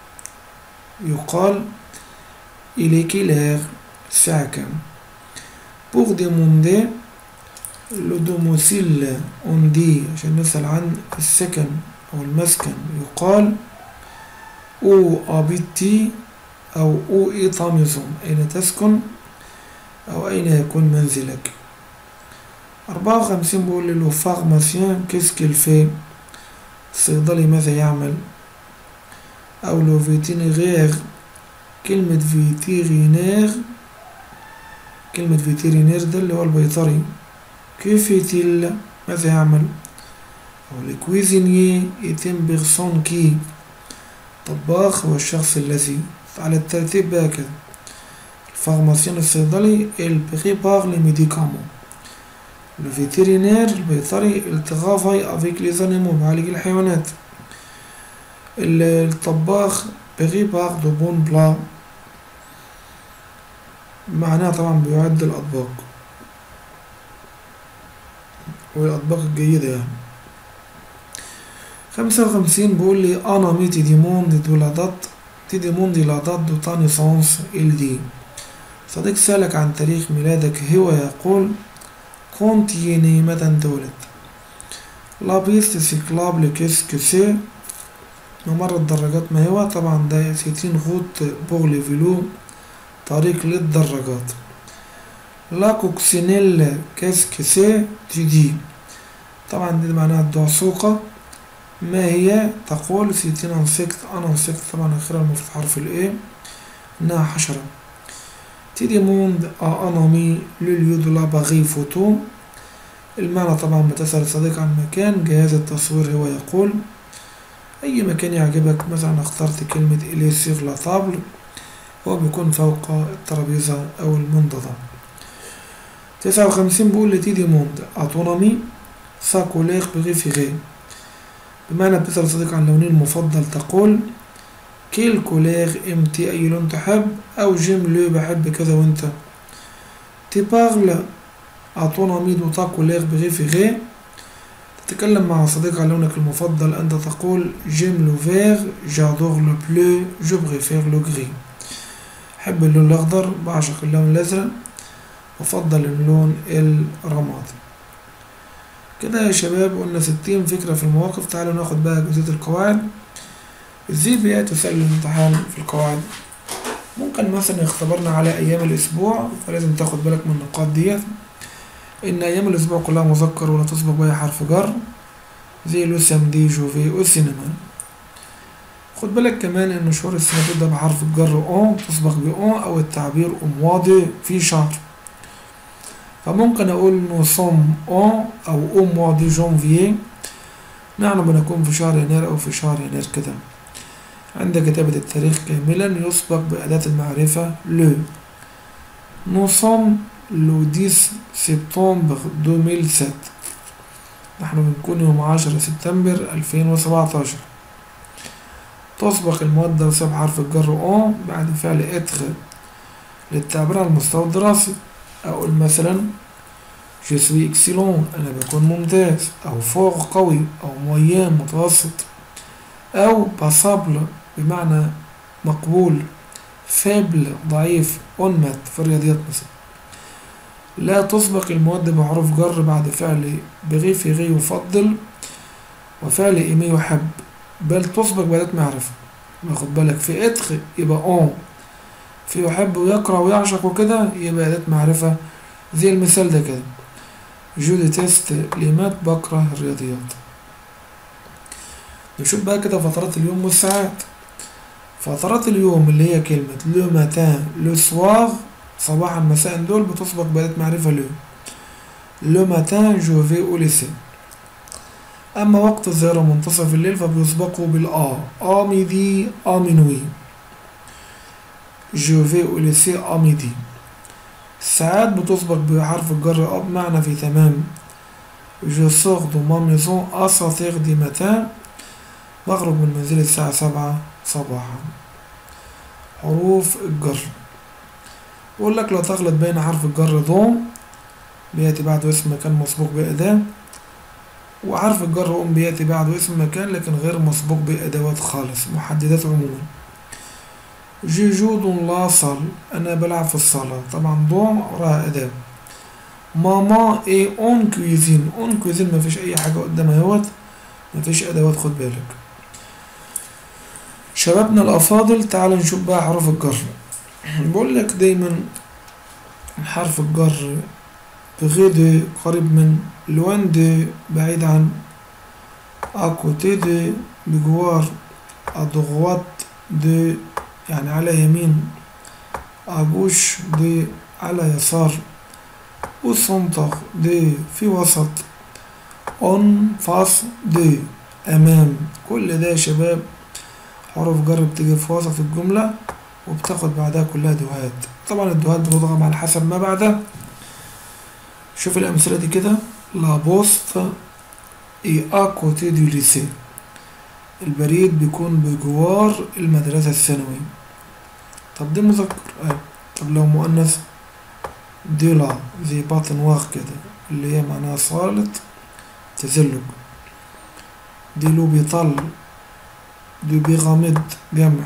Speaker 1: يقال إلي كيلير الساعة كام بوغ دي موندي لو دوموسيل اون دي عشان نسأل عن السكن أو المسكن يقال أو أبيتي أو أو إيطاميزون أين تسكن أو أين يكون منزلك أربعة وخمسين بيقول لي لو فارماسيان كيسكيل في الصيدلي ماذا يعمل أو لو فيتينيغير كلمة فيتيرينير كلمة فيتيرينير ده اللي هو البيطري كيفيتيل ماذا يعمل أو لي كويزينيي إتين بيرسون كي طباخ هو الشخص الذي على الترتيب بقى كده الفارماسيون الصيدلي il prépare les médicaments le vétérinaire البيطري il travaille avec les animaux بيعالج الحيوانات الطباخ prépare de bons plats معناها طبعا بيعد الأطباق والأطباق الجيدة يعني خمسة وخمسين بيقول لي أنا ميتي ديموند دو لا دات تي ديموند لا دات دو تا نيسانس إل دي صديق سألك عن تاريخ ميلادك هو يقول كونتيني متى انتولد لا بيست سيكلابل كيسكو سي ممر الدراجات ما هو طبعا ده سيتين غوت بوغ لي فيلو طريق للدراجات لا كوكسينيل كيسكو سي تي دي طبعا دي معناها الدعسوقة ما هي تقول سيتين انسكت انا انسكت طبعا اخيرا المفتوح حرف الايه انها حشرة تي ديموند ا انامي لو دو لا باغي فوتو المعنى طبعا بتسأل الصديق عن مكان جهاز التصوير هو يقول أي مكان يعجبك مثلا اخترت كلمة إلي سيغ لا طابل هو بيكون فوق الترابيزة أو المنضدة تسعة وخمسين بيقول لتي ديموند أتونامي سا كوليغ بريفيغي بمعنى بتسأل الصديق عن لوني المفضل تقول كيل كوليغ امتي أي لون تحب أو جيم لو بحب كذا وانت تي بارل أتون أمي دو تا كوليغ بريفيغي تتكلم مع صديق عن لونك المفضل أنت تقول جيم لو فيغ جادور لو بلو جو بريفير لو غري أحب اللون الأخضر بعشق اللون الأزرق أفضل اللون الرمادي كده يا شباب قلنا ستين فكرة في المواقف تعالوا ناخد بقى جزئية القواعد ازاي بقى تسأل الامتحان في القواعد ممكن مثلا يختبرنا على أيام الأسبوع فلازم تاخد بالك من النقاط ديت إن أيام الأسبوع كلها مذكر ولا تسبق بأي حرف جر زي لو سامدي جوفي والسينما خد بالك كمان إن شهور السنة تبدأ بحرف الجر أون تسبق بأون أو التعبير أمواضي في شهر فممكن أقول نو سوم أون أو أو موا دي جونفيي نحن بنكون في شهر يناير أو في شهر يناير كده عند كتابة التاريخ كاملا يسبق بأداة المعرفة لو نو سوم لو 10 سبتمبر 2007 نحن بنكون يوم 10 سبتمبر 2017 تسبق المودة بسبب حرف الجر اون بعد فعل اتر للتعبير عن المستوى الدراسي أقول مثلا جو سوي اكسيلون أنا بكون ممتاز أو فوق قوي أو مويان متوسط أو باسابل بمعنى مقبول فابل ضعيف أنمت في الرياضيات مثلا لا تسبق المواد بحروف جر بعد فعل بغي في غي يفضل وفعل إيمي يحب بل تسبق بأداة معرفة واخد بالك في اتخ يبقى اون في يحب ويقرأ ويعشق وكده يبقى أداة معرفة زي المثال ده كده جو ديتيست لمات بكره الرياضيات نشوف بقى كده فترات اليوم والساعات فترات اليوم اللي هي كلمة لو ماتان لو سوار صباحا مساء دول بتسبق بأداة معرفة لو لو ماتان جو في او ليسي أما وقت الظهيرة منتصف الليل فبيسبقوا بالآ آ ميدي آ منوي جو في او ليسي آ ميدي ساعات بتسبق بحرف الجر أ بمعنى في تمام جو سور دو ما ميزون أ ساتير دي ماتان بخرج من منزلي الساعة سبعة صباحا حروف الجر يقول لك لا تخلط بين حرف الجر ضم بيأتي بعده اسم مكان مسبوق بأداة وحرف الجر أم بيأتي بعده اسم مكان لكن غير مسبوق بأدوات خالص محددات عموما جوجود لا صل أنا بلعب في الصالة طبعا ضم وراها أداة ماما ايه اون كويزين اون كويزين مفيش أي حاجة قدامها اهوت مفيش أدوات خد بالك شبابنا الأفاضل تعال نشوف بقى حروف الجر بقول لك دايما حرف الجر بغي دو قريب من لوان دو بعيد عن أكوتي دو بجوار أدغوات دو يعني على يمين أجوش دو على يسار وسنتر دو في وسط اون فاس دو أمام كل ده يا شباب حروف جر بتيجي في وسط الجملة وبتاخد بعدها كلها دوهات طبعا الدوهات بتضغم على حسب ما بعدها شوف الأمثلة دي كده لا بوست اي ا كوتي دو ليسي البريد بيكون بجوار المدرسة الثانوية طب دي مذكر أيوة طب لو مؤنث دي لا زي باطن واخ كده اللي هي معناها صالة تزلج دي لو بيطل دي بيغامض جمع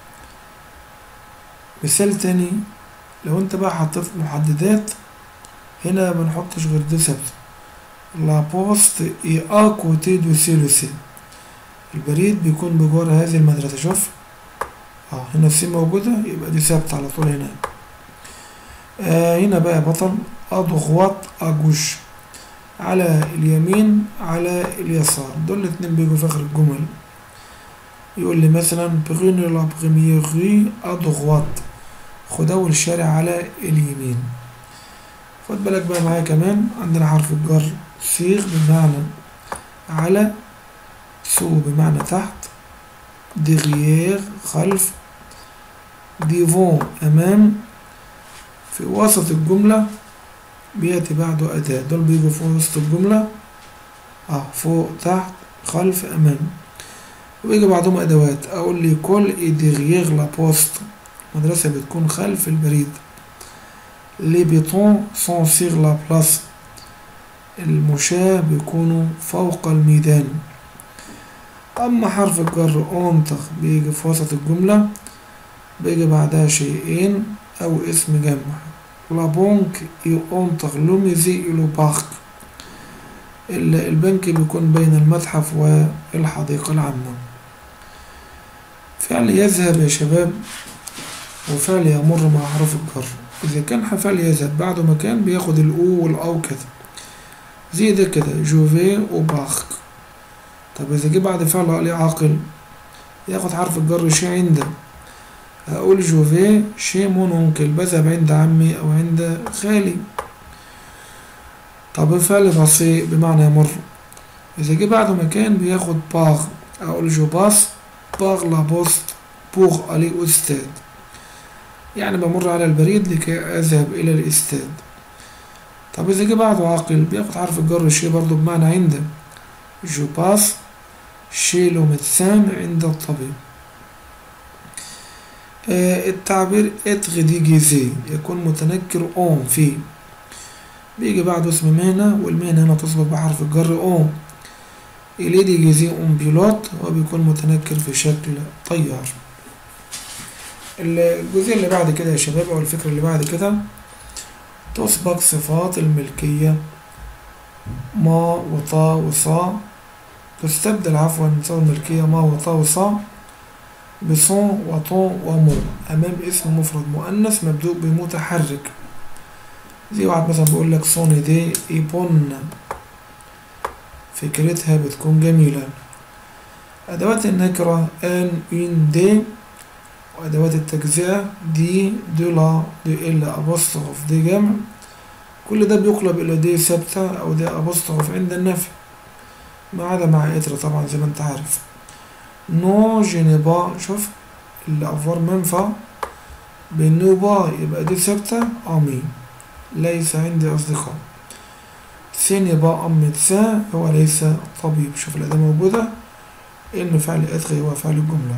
Speaker 1: مثال تاني لو انت بقى حطيت محددات هنا بنحطش غير دي ثابتة لا بوست اي ا كوتي دو سي لو سي البريد بيكون بجوار هذه المدرسة شوف اه هنا السي موجودة يبقى دي ثابتة على طول هنا آه هنا بقى بطل أضغوات أجوش على اليمين على اليسار دول الاتنين بيجوا في آخر الجمل يقول لي مثلا بغيني لا بغيميغي أضغوات خد أول شارع على اليمين خد بالك بقى معايا كمان عندنا حرف الجر صيغ بمعنى على سو بمعنى تحت ديغيير خلف ديفون أمام في وسط الجملة بيأتي بعده أداة دول بيجوا في وسط الجملة اه فوق تحت خلف أمام ويجي بعدهم أدوات أقول لي كل إي ديغيير لا بوست مدرسة بتكون خلف البريد لي بيتون سون سيغ لا بلاس المشاة بيكونوا فوق الميدان أما حرف الجر أونتر بيجي في وسط الجملة بيجي بعدها شيئين أو اسم جمع لا بونك اي أونتر لو ميزي لو بارك البنك بيكون بين المتحف والحديقة العامة فعل يذهب يا شباب وفعل يمر مع حروف الجر إذا كان فعل يذهب بعده مكان بياخد الأو والأو كده زي ده كده جوفي وباخ طب إذا جه بعد فعل عليه عاقل ياخد حرف الجر شي عند هقول جوفي شي مون أونكل بذهب عند عمي أو عند خالي طب الفعل باسي بمعنى يمر إذا جه بعده مكان بياخد باغ أقول جو باس باغ لا بوست بوغ ألي أستاذ يعني بمر على البريد لكي أذهب إلى الاستاد طب إذا جه بعده عاقل بياخد حرف الجر شي برضه بمعنى عند جو باس شي لو ميدسان عند الطبيب آه التعبير اتغ دي جيزي يكون متنكر اون في بيجي بعده اسم مهنة والمهنة هنا تسبق بحرف الجر اون إليه دي جيزي اون بيلوت هو بيكون متنكر في شكل طيار الجزئية اللي بعد كده يا شباب أو الفكرة اللي بعد كده تسبق صفات الملكية ما وطا وصا تستبدل عفوا صفات الملكية ما وطا وصا بصون وطون ومو أمام اسم مفرد مؤنث مبدوء بمتحرك زي واحد مثلا بيقول لك صون دي إيبون فكرتها بتكون جميلة أدوات النكرة ان ان دي وأدوات التجزئة دي دو لا دي ال أبوستروف دي جمع كل ده بيقلب إلى دي ثابتة أو دي أبوستروف عند النفي ما عدا مع إتر طبعا زي ما أنت عارف نو جينيبا شوف الأفوار منفى بالنوبا يبقى دي ثابتة أمي ليس عندي أصدقاء سينيبا أم ميدسان هو ليس طبيب شوف الأداة موجودة إن فعل إتر هو فعل الجملة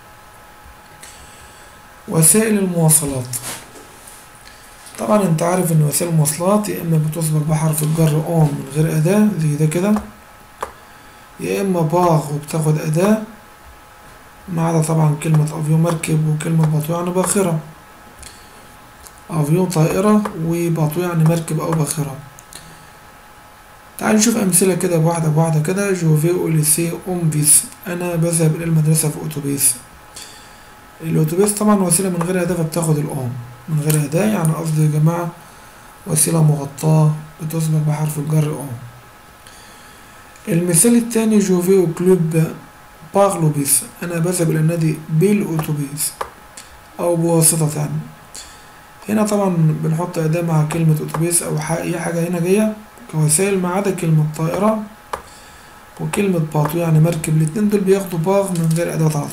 Speaker 1: وسائل المواصلات طبعا انت عارف ان وسائل المواصلات يا اما بتسبق بحرف الجر اون من غير اداة زي ده كده يا اما باغ وبتاخد اداة ما عدا طبعا كلمة افيون مركب وكلمة باطو يعني باخرة افيون طائرة وباطو يعني مركب او باخرة تعال نشوف امثلة كده بواحدة بواحدة كده جوفي اوليسي اومفيس انا بذهب الى المدرسة في اتوبيس الأتوبيس طبعا وسيلة من غير أداة فبتاخد الأم من غير أداة يعني قصدي يا جماعة وسيلة مغطاة بتسبق بحرف الجر أم المثال التاني جوفي كلوب باغلوبيس أنا بذهب إلى النادي بالأتوبيس أو بواسطة يعني هنا طبعا بنحط أداة مع كلمة أتوبيس أو أي حاجة هنا جاية كوسائل ما عدا كلمة طائرة وكلمة باطو يعني مركب الاتنين دول بياخدوا باغ من غير أداة على طول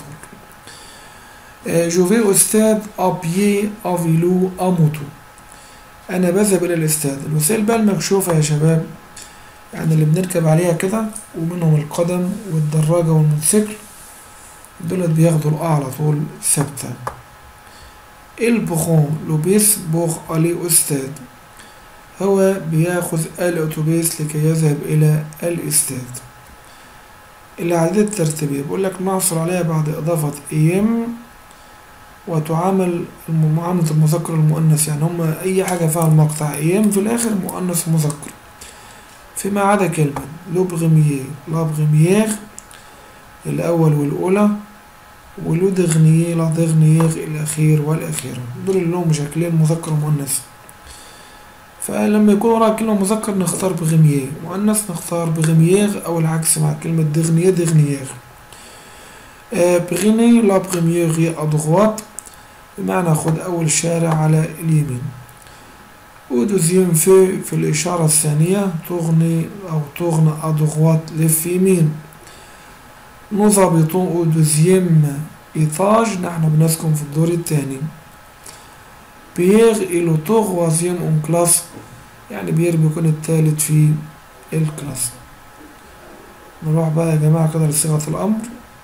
Speaker 1: جو في استاد ابيي افيلو اموتو انا بذهب الى الاستاد الوسائل بقى المكشوفه يا شباب يعني اللي بنركب عليها كده ومنهم القدم والدراجه والموتوسيكل دول بياخدوا الأ على طول ثابته البخون لوبيس بوخ الي استاد هو بياخذ الاتوبيس لكي يذهب الى الاستاد الأعداد الترتيبية بيقول لك نحصل عليها بعد إضافة إيم وتعامل معاملة المذكر المؤنث يعني هما أي حاجة فيها المقطع إيام في الآخر مؤنث مذكر فيما عدا كلمة لو بغميير لا بغميير الأول والأولى ولو دغنيي لا دغنيير الأخير والأخيرة دول اللي لهم شكلين مذكر ومؤنث فلما يكون وراء كلمة مذكر نختار بغميير مؤنث نختار بغميير أو العكس مع كلمة دغنيير دغنيير آه بغيني لا بغميير هي أدغوات بمعنى خد أول شارع على اليمين ودوزيام في في الإشارة الثانية تغني أو تغنى أدغوات لف يمين nous habitons au deuxième étage نحن بنسكن في الدور الثاني بيير إلو troisième en classe يعني بيير بيكون الثالث في الكلاس نروح بقى يا جماعة كده لصيغة الأمر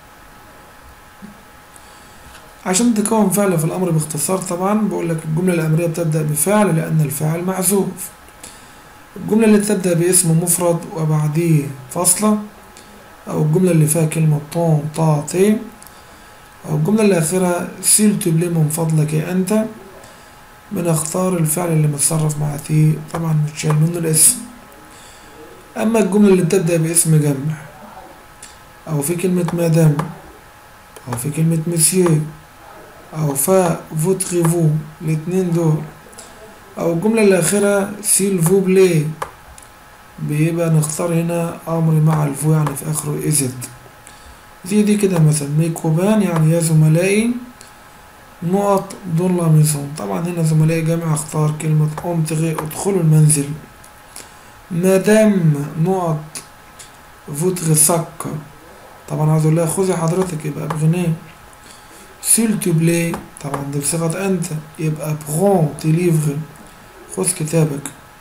Speaker 1: عشان تكون فعل في الأمر باختصار طبعا بقول لك الجملة الأمرية بتبدأ بفعل لأن الفاعل محذوف الجملة اللي تبدأ باسم مفرد وبعديه فاصلة أو الجملة اللي فيها كلمة طون طا تي أو الجملة اللي آخرها سيل تبلي من فضلك أنت بنختار الفعل اللي متصرف مع تي طبعا متشال منه الاسم أما الجملة اللي بتبدأ باسم جمع أو في كلمة مادام أو في كلمة مسيو أو فا فوتريفو الاتنين دول أو الجملة الأخيرة سيل فو بلي بيبقى نختار هنا أمر مع الفو يعني في آخره إزد زي دي كده مثلا ميكوبان يعني يا زملائي نقط دون لا ميزون طبعا هنا زملائي جامعة اختار كلمة أمتغي ادخلوا المنزل مادام نقط فوتغي سك طبعا عاوز اقول لها خذي حضرتك يبقى بغنيه سيل بلاي طبعا دي بصيغة أنت يبقى بغون تليفغ خذ كتابك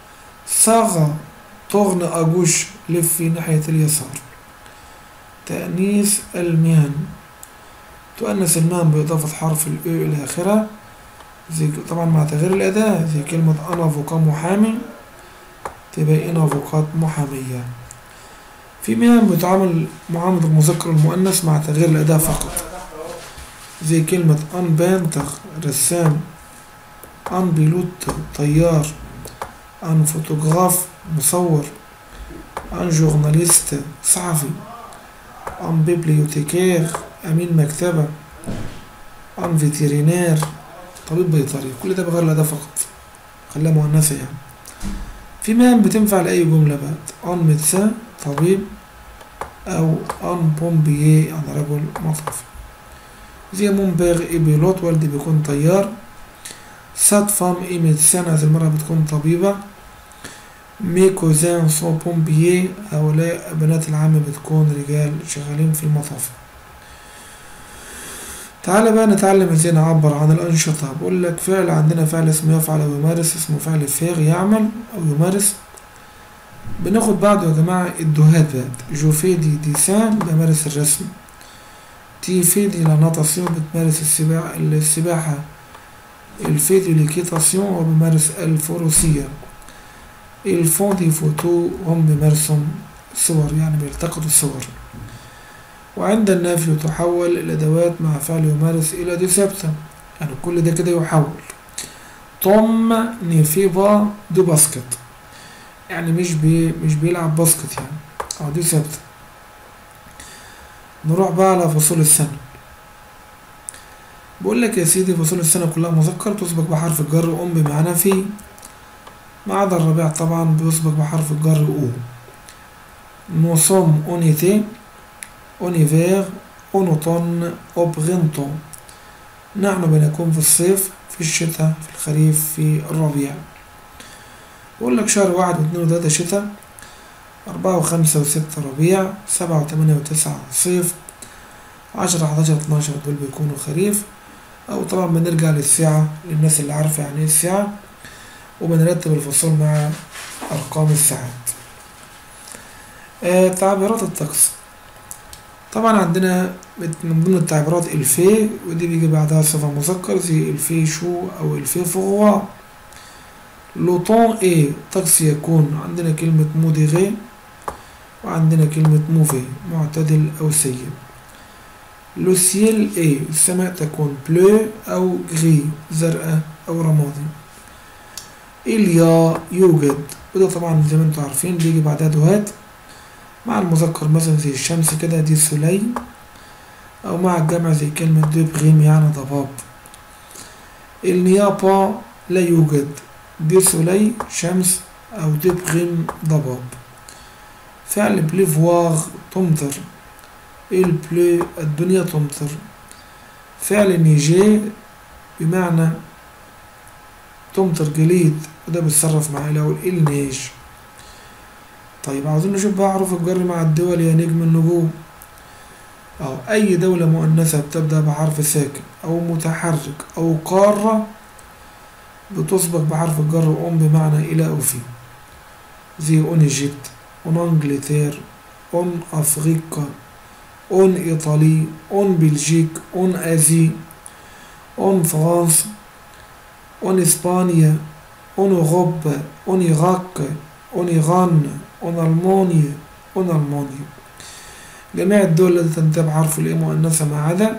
Speaker 1: ساغا تغن أجوش لف في ناحية اليسار تأنيث المهن تؤنث المهن بإضافة حرف الأو إلى آخرها زي طبعا مع تغيير الأداة زي كلمة أنا افوكا محامي تبقى أنا افوكات محامية في مهن بتعامل معاملة المذكر والمؤنث مع تغيير الأداة فقط زي كلمة أن بانتر رسام أن بيلوت طيار أن فوتوغراف مصور أن جورناليست صحفي أن بيبليوتيكير أمين مكتبة أن فيترينير طبيب بيطري كل ده بغير الأداة فقط خلاها مؤنثة يعني في مهن بتنفع لأي جملة بقى أن ميدسان طبيب أو أن بومبييه يعني رجل مطرفي زي مونبيغ إي بيلوت والدي بيكون طيار سات فام إي ميدسان هذه المرة بتكون طبيبة مي كوزان سون بومبييه هؤلاء بنات العم بتكون رجال شغالين في المطافي تعالى بقى نتعلم ازاي نعبر عن الأنشطة بقول لك فعل عندنا فعل اسمه يفعل أو يمارس اسمه فعل فيغ يعمل أو يمارس بناخد بعده يا جماعة الدهات بقى جو في دي ديسان بمارس الرسم تي في دي لا ناتاسيون بتمارس السباحة السباحة الفي دي ليكيتاسيون وبمارس الفروسية الفون دي فوتو هم بيمارسوا صور يعني بيلتقطوا الصور وعند النفي تحول الأدوات مع فعل يمارس إلى دي ثابتة يعني كل ده كده يحول توم نيفي با دو باسكت يعني مش بي مش بيلعب باسكت يعني أو دي ثابتة نروح بقى على فصول السنة بقول لك يا سيدي فصول السنة كلها مذكر تسبق بحرف الجر أم بمعنى في ما عدا الربيع طبعا بيسبق بحرف الجر أو nous sommes en été en hiver en automne au printemps نحن بنكون في الصيف في الشتاء في الخريف في الربيع بقول لك شهر واحد واثنين وثلاثة شتاء أربعة وخمسة وستة ربيع سبعة وثمانية وتسعة صيف عشرة حداشر اتناشر دول بيكونوا خريف أو طبعا بنرجع للساعة للناس اللي عارفة يعني ايه الساعة وبنرتب الفصول مع أرقام الساعات آه تعبيرات الطقس طبعا عندنا من ضمن التعبيرات الفي ودي بيجي بعدها صفة مذكر زي الفي شو أو الفي فغوا لوطون ايه طقس يكون عندنا كلمة موديغي وعندنا كلمة موفي معتدل أو سيء لو سيل ايه السماء تكون بلو أو غري زرقاء أو رمادي إليا يوجد وده طبعا زي ما انتم عارفين بيجي بعدها دوهات مع المذكر مثلا زي الشمس كده دي سولي أو مع الجمع زي كلمة دو بغيم يعني ضباب النيابا لا يوجد دي سولي شمس أو دو بغيم ضباب فعل بليفواغ تمطر البلو الدنيا تمطر فعل نيجي بمعنى تمطر جليد وده بيتصرف مع الأول النيج طيب عاوزين نشوف بقى حروف الجر مع الدول يا نجم النجوم أو أي دولة مؤنثة بتبدأ بحرف ساكن أو متحرك أو قارة بتسبق بحرف الجر أم بمعنى إلى أو في زي أون إيجيبت أون أنجلتير أون أفريقيا أون إيطالي أون بلجيك أون آزي أون فرنسا أون إسبانيا أون أوروبا أون إيراق أون إيران أون ألمانيا أون ألمانيا جميع الدول التي تنتهي بحرف الإي مؤنثة ما عدا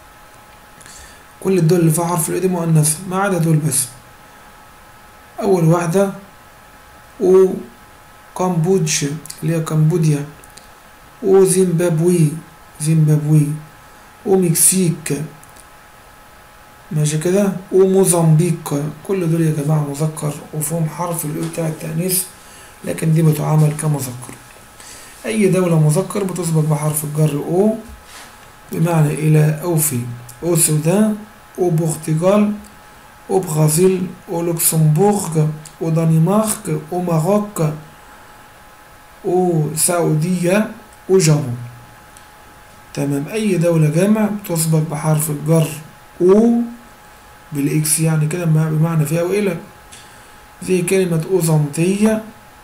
Speaker 1: كل الدول اللي فيها حرف الإي مؤنثة ما عدا دول بس أول واحدة و كامبودج اللي هي كمبوديا وزيمبابوي زيمبابوي ومكسيك ماشي كده وموزمبيق كل دول يا جماعة مذكر وفيهم حرف الإي بتاع التأنيث لكن دي بتعامل كمذكر أي دولة مذكر بتسبق بحرف الجر أو بمعنى إلى أو في أو السودان أو برتغال أو برازيل أو لوكسمبورغ أو دنمارك أو ماروك أو سعودية أو جابون تمام أي دولة جامع بتسبق بحرف الجر أو بالإكس يعني كده بمعنى فيها وإلى زي كلمة أوزنطية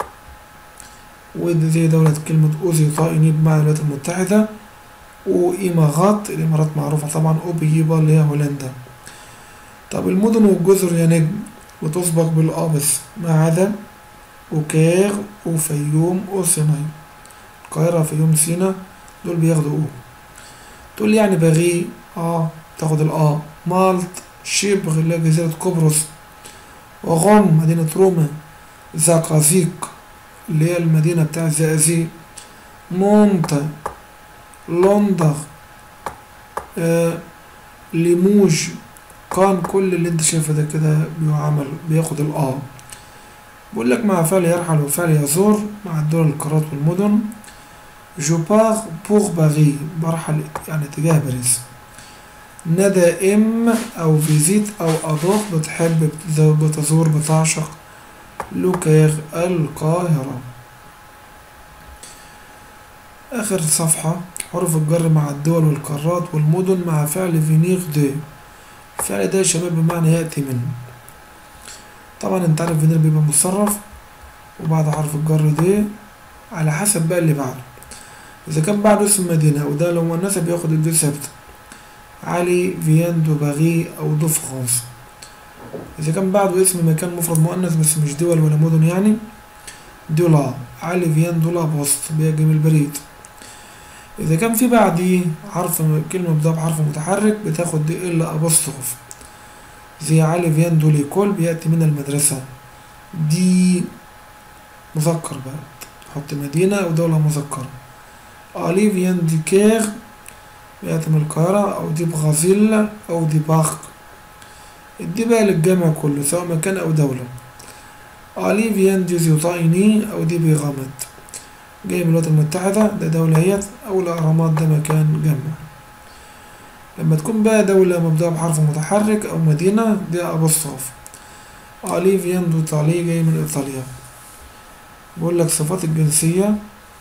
Speaker 1: وزي دولة كلمة أوزي طائني بمعنى الولايات المتحدة وإمارات الإمارات معروفة طبعا أوبيبا اللي هي هولندا طب المدن والجزر يا نجم بتسبق بالآ بس ما عدا وكاغ وفيوم وسيناء القاهرة فيوم سينا دول بياخدوا أو تقول لي يعني بغي اه تاخد الآ مالط شبغ اللي هي جزيرة قبرص وغوم مدينة روما زقازيق اللي هي المدينة بتاع الزقازيق مونتا لندغ آه ليموج كان كل اللي انت شايفه ده كده بيعمل بياخد الآ بقول لك مع فعل يرحل وفعل يزور مع الدول القارات والمدن جو باغ بوغ باغي برحل يعني اتجاه باريس ندى ام او فيزيت او اضاف بتحب بتزور بتعشق لوكاغ القاهرة اخر صفحة حروف الجر مع الدول والقارات والمدن مع فعل فينيغ دي الفعل ده يا شباب بمعنى يأتي من طبعا انت عارف فينير بيبقى مصرف وبعد حرف الجر دي على حسب بقى اللي بعده إذا كان بعده اسم مدينة وده لو مؤنثة بياخد الدي ثابتة علي فيان دو باغي أو دو فرانس إذا كان بعده اسم مكان مفرد مؤنث بس مش دول ولا مدن يعني دولا علي فيان دولا بوسط بيجي من البريد إذا كان في بعديه حرف كلمة بدأ بحرف متحرك بتاخد دي إلا أبوستروف زي علي فيان دو ليكول بيأتي من المدرسة دي مذكر بقى حط مدينة أو دولة مذكرة ألي فيان دي كير بيأتي من القاهرة أو دي برازيل أو دي باخ دي بقى للجامع كله سواء مكان أو دولة ألي فيان دي زيوطايني أو دي بيغامت جاي من الولايات المتحدة ده دولة هيت أو الأهرامات ده مكان جامع لما تكون بقى دولة مبدأة بحرف متحرك أو مدينة دي أبوستروف ألي فيان دو إيطالي جاي من إيطاليا بقول لك صفات الجنسية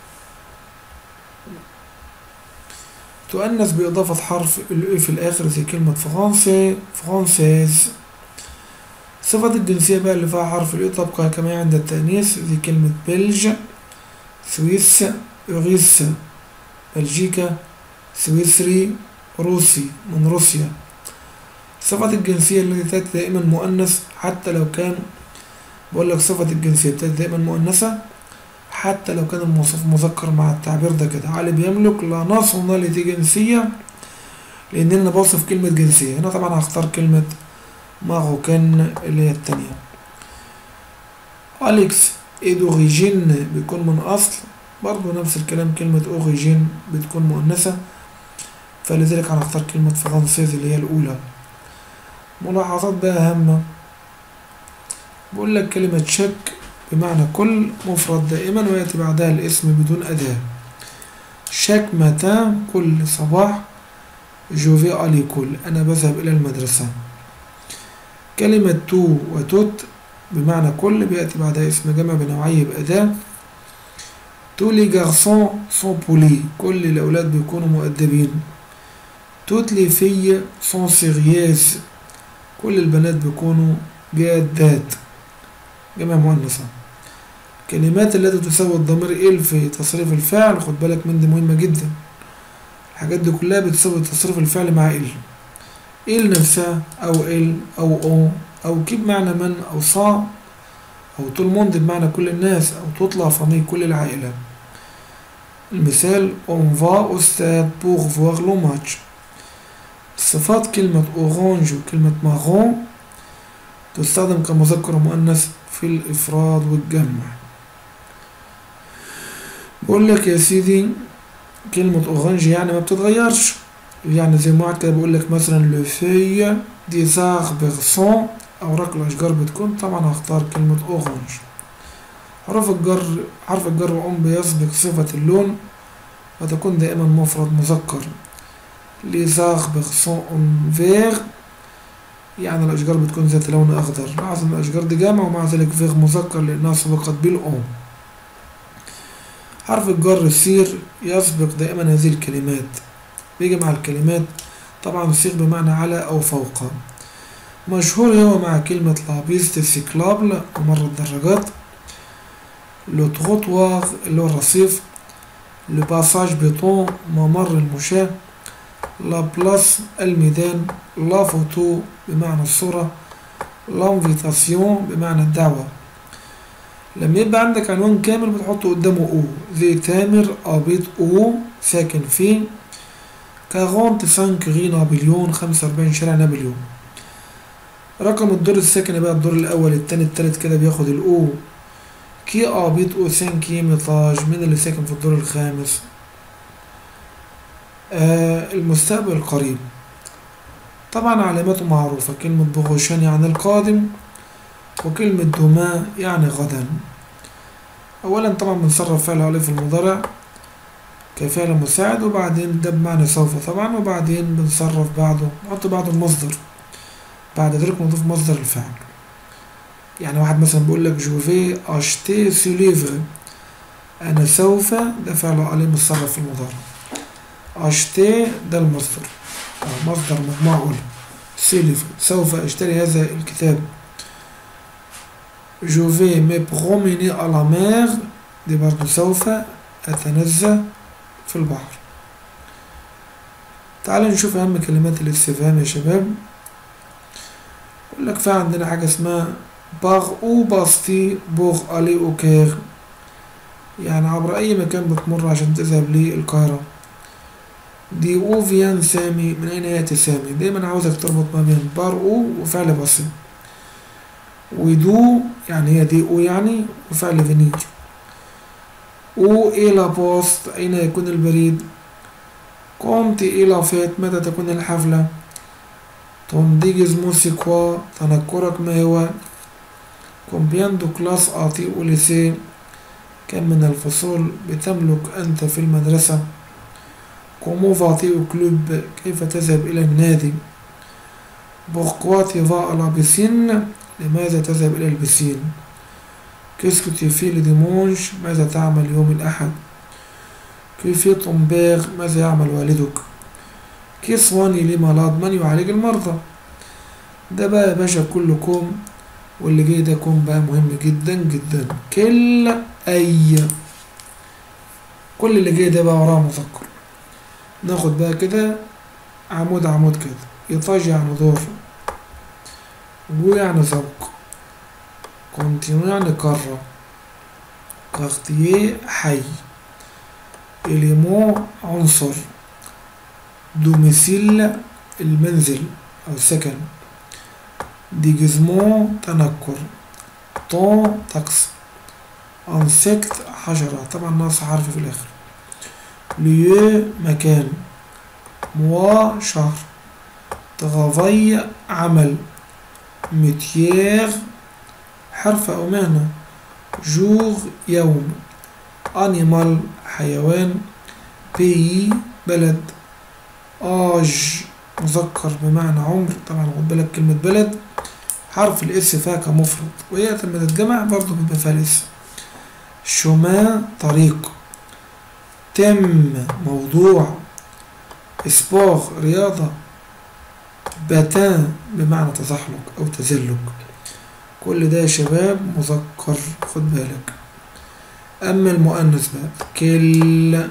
Speaker 1: تؤنث بإضافة حرف الأو في الآخر زي كلمة فرنسي فرانسيز صفة الجنسية بقى اللي فيها حرف الأو تبقى كما عند التأنيث زي كلمة بلج سويس أوريس بلجيكا سويسري روسي من روسيا صفة الجنسية التي تأتي دائما مؤنث حتى لو كان بقول لك صفة الجنسية بتأتي دائما مؤنثة حتى لو كان الموصوف مذكر مع التعبير ده كده علي بيملك لا ناسيوناليتي جنسية لأن أنا بوصف كلمة جنسية هنا طبعا هختار كلمة ماروكان اللي هي التانية أليكس إيه دوريجين بيكون من أصل برضه نفس الكلام كلمة أوريجين بتكون مؤنثة فلذلك هنختار كلمة فرانسيز اللي هي الأولى ملاحظات بقى هامة بقول لك كلمة شك بمعنى كل مفرد دائما ويأتي بعدها الاسم بدون أداة شك متى كل صباح جوفي ألي كل أنا بذهب إلى المدرسة كلمة تو وتوت بمعنى كل بيأتي بعدها اسم جمع بنوعية بأداة تو لي جارسون سون بولي كل الأولاد بيكونوا مؤدبين توت لي في سون سيرياز كل البنات بيكونوا جادات جمع مؤنثة الكلمات التي تساوي الضمير إل في تصريف الفعل خد بالك من دي مهمة جدا الحاجات دي كلها بتساوي تصريف الفعل مع إل إل نفسها أو إل أو أو أو كي بمعنى من أو صا أو tout le monde بمعنى كل الناس أو تطلع فمي كل العائلة المثال on va au stade pour voir le match صفات كلمة أورانج وكلمة مارون تستخدم كمذكر ومؤنث في الإفراد والجمع بقول لك يا سيدي كلمة أورانج يعني ما بتتغيرش يعني زي ما كده بقول لك مثلا لو في دي زاربر سون أوراق الأشجار بتكون طبعا هختار كلمة أورانج حرف الجر حرف الجر وأم بيسبق صفة اللون وتكون دائما مفرد مذكر les arbres sont en vert يعني الأشجار بتكون ذات لون أخضر لاحظ إن الأشجار دي جامع ومع ذلك فيغ مذكر لأنها سبقت بالأم حرف الجر سير يسبق دائما هذه الكلمات بيجي مع الكلمات طبعا سير بمعنى على أو فوق مشهور هو مع كلمة لابيست سيكلابل ممر الدراجات لو تروتوار اللي هو الرصيف لو باساج بيتون ممر المشاة لا بلاس الميدان لا فوتو بمعنى الصورة لانفيتاسيون بمعنى الدعوة لما يبقى عندك عنوان كامل بتحطه قدامه او زي تامر قابيط او ساكن فين 45 غي نابليون 45 شارع نابليون رقم الدور الساكن بقى الدور الاول التاني التالت كده بياخد الاو كي قابيط او سانكي ميطاج مين اللي ساكن في الدور الخامس آه المستقبل القريب طبعا علاماته معروفة كلمة بغوشان يعني القادم وكلمة دوما يعني غدا أولا طبعا بنصرف فعل عليه في المضارع كفعل مساعد وبعدين ده بمعنى سوف طبعا وبعدين بنصرف بعده نحط بعده المصدر بعد ذلك نضيف مصدر الفعل يعني واحد مثلا بيقول لك جوفي اشتي سي ليفر انا سوف ده فعل عليه متصرف في المضارع اشتي ده المصدر أو مصدر مجموعة أولى سي ليفر سوف أشتري هذا الكتاب جو في مي بروميني على مير دي برضو سوف أتنزه في البحر تعالوا نشوف أهم كلمات الاستفهام يا شباب يقول لك في عندنا حاجة اسمها باغ أو باستي بوغ ألي أوكير يعني عبر أي مكان بتمر عشان تذهب للقاهرة دي أو فيان سامي من أين يأتي سامي دايما عاوزك تربط ما بين بار أو وفعل بسيط ودو يعني هي دي أو يعني وفعل فينير أو إلى بوست أين يكون البريد قمت إلى فات متى تكون الحفلة تنديجز موسيقى تنكرك ما هو كومبيان دو كلاس أعطي أوليسي كم من الفصول بتملك أنت في المدرسة كومو فاتي كلوب كيف تذهب إلى النادي بوركوا tu vas à la piscine لماذا تذهب إلى البسين كيسكو tu fais le dimanche ماذا تعمل يوم الأحد que fait ton père ماذا يعمل والدك كي soigne les malades من يعالج المرضى ده بقى يا باشا كلكم واللي جاي ده كوم بقى مهم جدا جدا كل أي كل اللي جاي ده بقى وراه مذكر ناخد بقى كده عمود عمود كده إيطاج يعني دور جو يعني ذوق كونتينو يعني كرة كارتيه حي إليمو عنصر دوميسيل المنزل أو سكن ديجزمو تنكر طون طقس انسكت حشرة طبعا ناقص حرف في الآخر ليو مكان موا شهر تغافي عمل متيير حرف أو مهنة جور يوم أنيمال حيوان بي بلد آج مذكر بمعنى عمر طبعا خد بالك كلمة بلد حرف الاس فيها كمفرد وهي لما تتجمع برضه بيبقى فيها الاس شومان طريق تم موضوع سبور رياضة باتان بمعنى تزحلق أو تزلج كل ده يا شباب مذكر خد بالك أما المؤنث بقى كل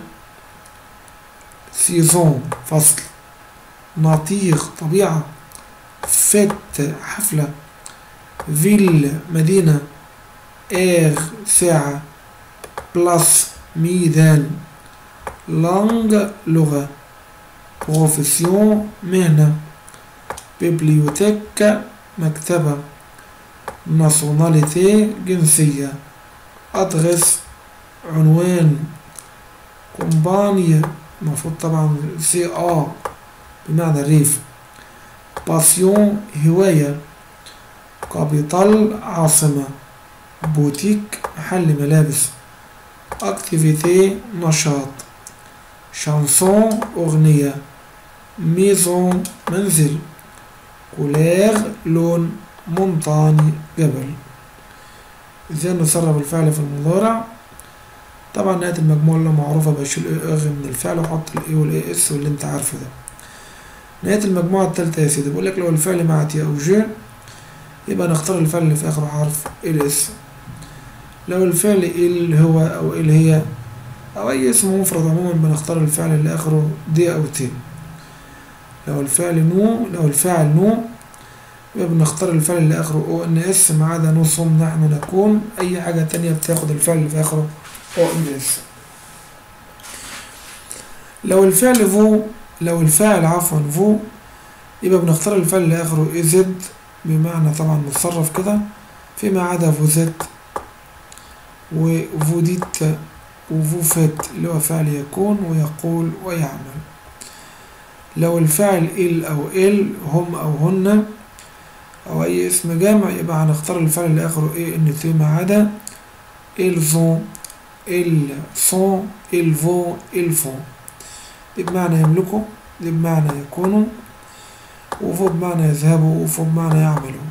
Speaker 1: سيزون فصل نطيق طبيعة فت حفلة فيل مدينة اير ساعة بلاس ميدان لانج لغة بروفيسيون مهنة بيبليوتيك مكتبة ناسيوناليتي جنسية أدرس عنوان كومبانيا المفروض طبعا سي آ بمعنى ريف باسيون هواية كابيتال عاصمة بوتيك محل ملابس اكتيفيتي نشاط شانسون أغنية ميزون منزل كولير لون مونتاني جبل ازاي نصرف الفعل في المضارع طبعا نهاية المجموعة اللي معروفة بشيل اي اغ من الفعل واحط الاي والاي اس واللي انت عارفه ده نهاية المجموعة التالتة يا سيدي بقول لك لو الفعل مع تي او جي يبقى نختار الفعل اللي في آخره حرف الاس لو الفعل ال هو أو ال هي أو أي اسم مفرد عموما بنختار الفعل اللي آخره دي أو تي لو الفعل نو لو الفاعل نو يبقى بنختار الفعل اللي آخره او ان اس ما عدا نو صم نحن نكون أي حاجة تانية بتاخد الفعل اللي في آخره او ان اس لو الفعل فو لو الفاعل عفوا فو يبقى بنختار الفعل اللي آخره ازد بمعنى طبعا متصرف كده فيما عدا فوزيت وفوديت وفوفيت اللي هو فعل يكون ويقول ويعمل لو الفاعل ال أو ال هم أو هن أو أي اسم جامع يبقى هنختار الفعل اللي آخره إيه إن تي ما عدا إلزون إل سون إلفون إلفون دي بمعنى يملكوا دي بمعنى يكونوا وفو بمعنى يذهبوا وفو بمعنى يعملوا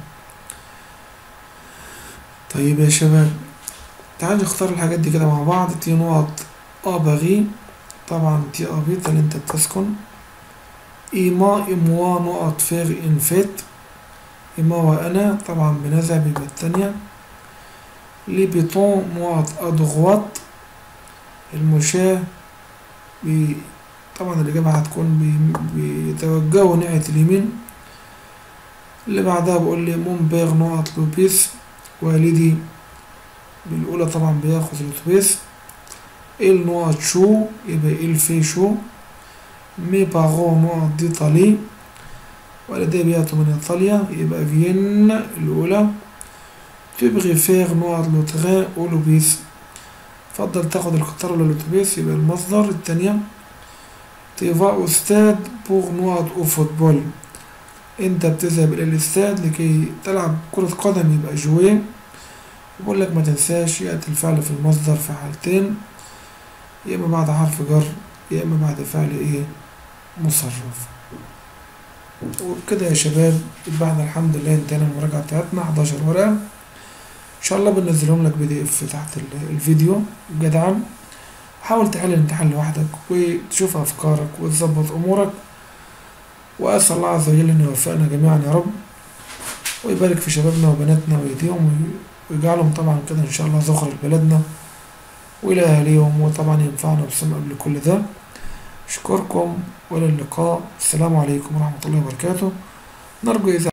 Speaker 1: طيب يا شباب تعالوا نختار الحاجات دي كده مع بعض تي نقط أبغي طبعا تي أبيت اللي انت بتسكن إيما إموا نقط فيغ إن فيت إما وأنا طبعا بنذهب يبقى التانية لي بيتون نقط أدغوات المشاة بي طبعا الإجابة هتكون بي بيتوجهوا ناحية اليمين اللي بعدها بقول لي مونبيغ نقط لوبيس والدي بالأولى طبعا بياخد الأتوبيس إل نقط شو يبقى إل في شو مي باغو نقط ديطالي والدي بياتوا من إيطاليا يبقى فين الأولى تبغي فيغ نقط لو تغان أو لوبيس تفضل تاخد القطار ولا الأتوبيس يبقى المصدر التانية تيفا أستاد بوغ نقط أو فوتبول أنت بتذهب إلى الاستاد لكي تلعب كرة قدم يبقى جوي بقول لك ما تنساش يأتي الفعل في المصدر في حالتين يا إما بعد حرف جر يا إما بعد فعل إيه مصرف وبكده يا شباب يبقى احنا الحمد لله انتهينا من المراجعة بتاعتنا 11 ورقة إن شاء الله بنزلهم لك بي دي اف تحت الفيديو جدعا حاول تحل الامتحان لوحدك وتشوف أفكارك وتظبط أمورك وأسأل الله عز وجل أن يوفقنا جميعا يا رب ويبارك في شبابنا وبناتنا ويديهم ويجعلهم طبعا كده إن شاء الله ذخر لبلدنا وإلى أهليهم وطبعا ينفعنا بسم قبل كل ده أشكركم وإلى اللقاء السلام عليكم ورحمة الله وبركاته نرجو إذا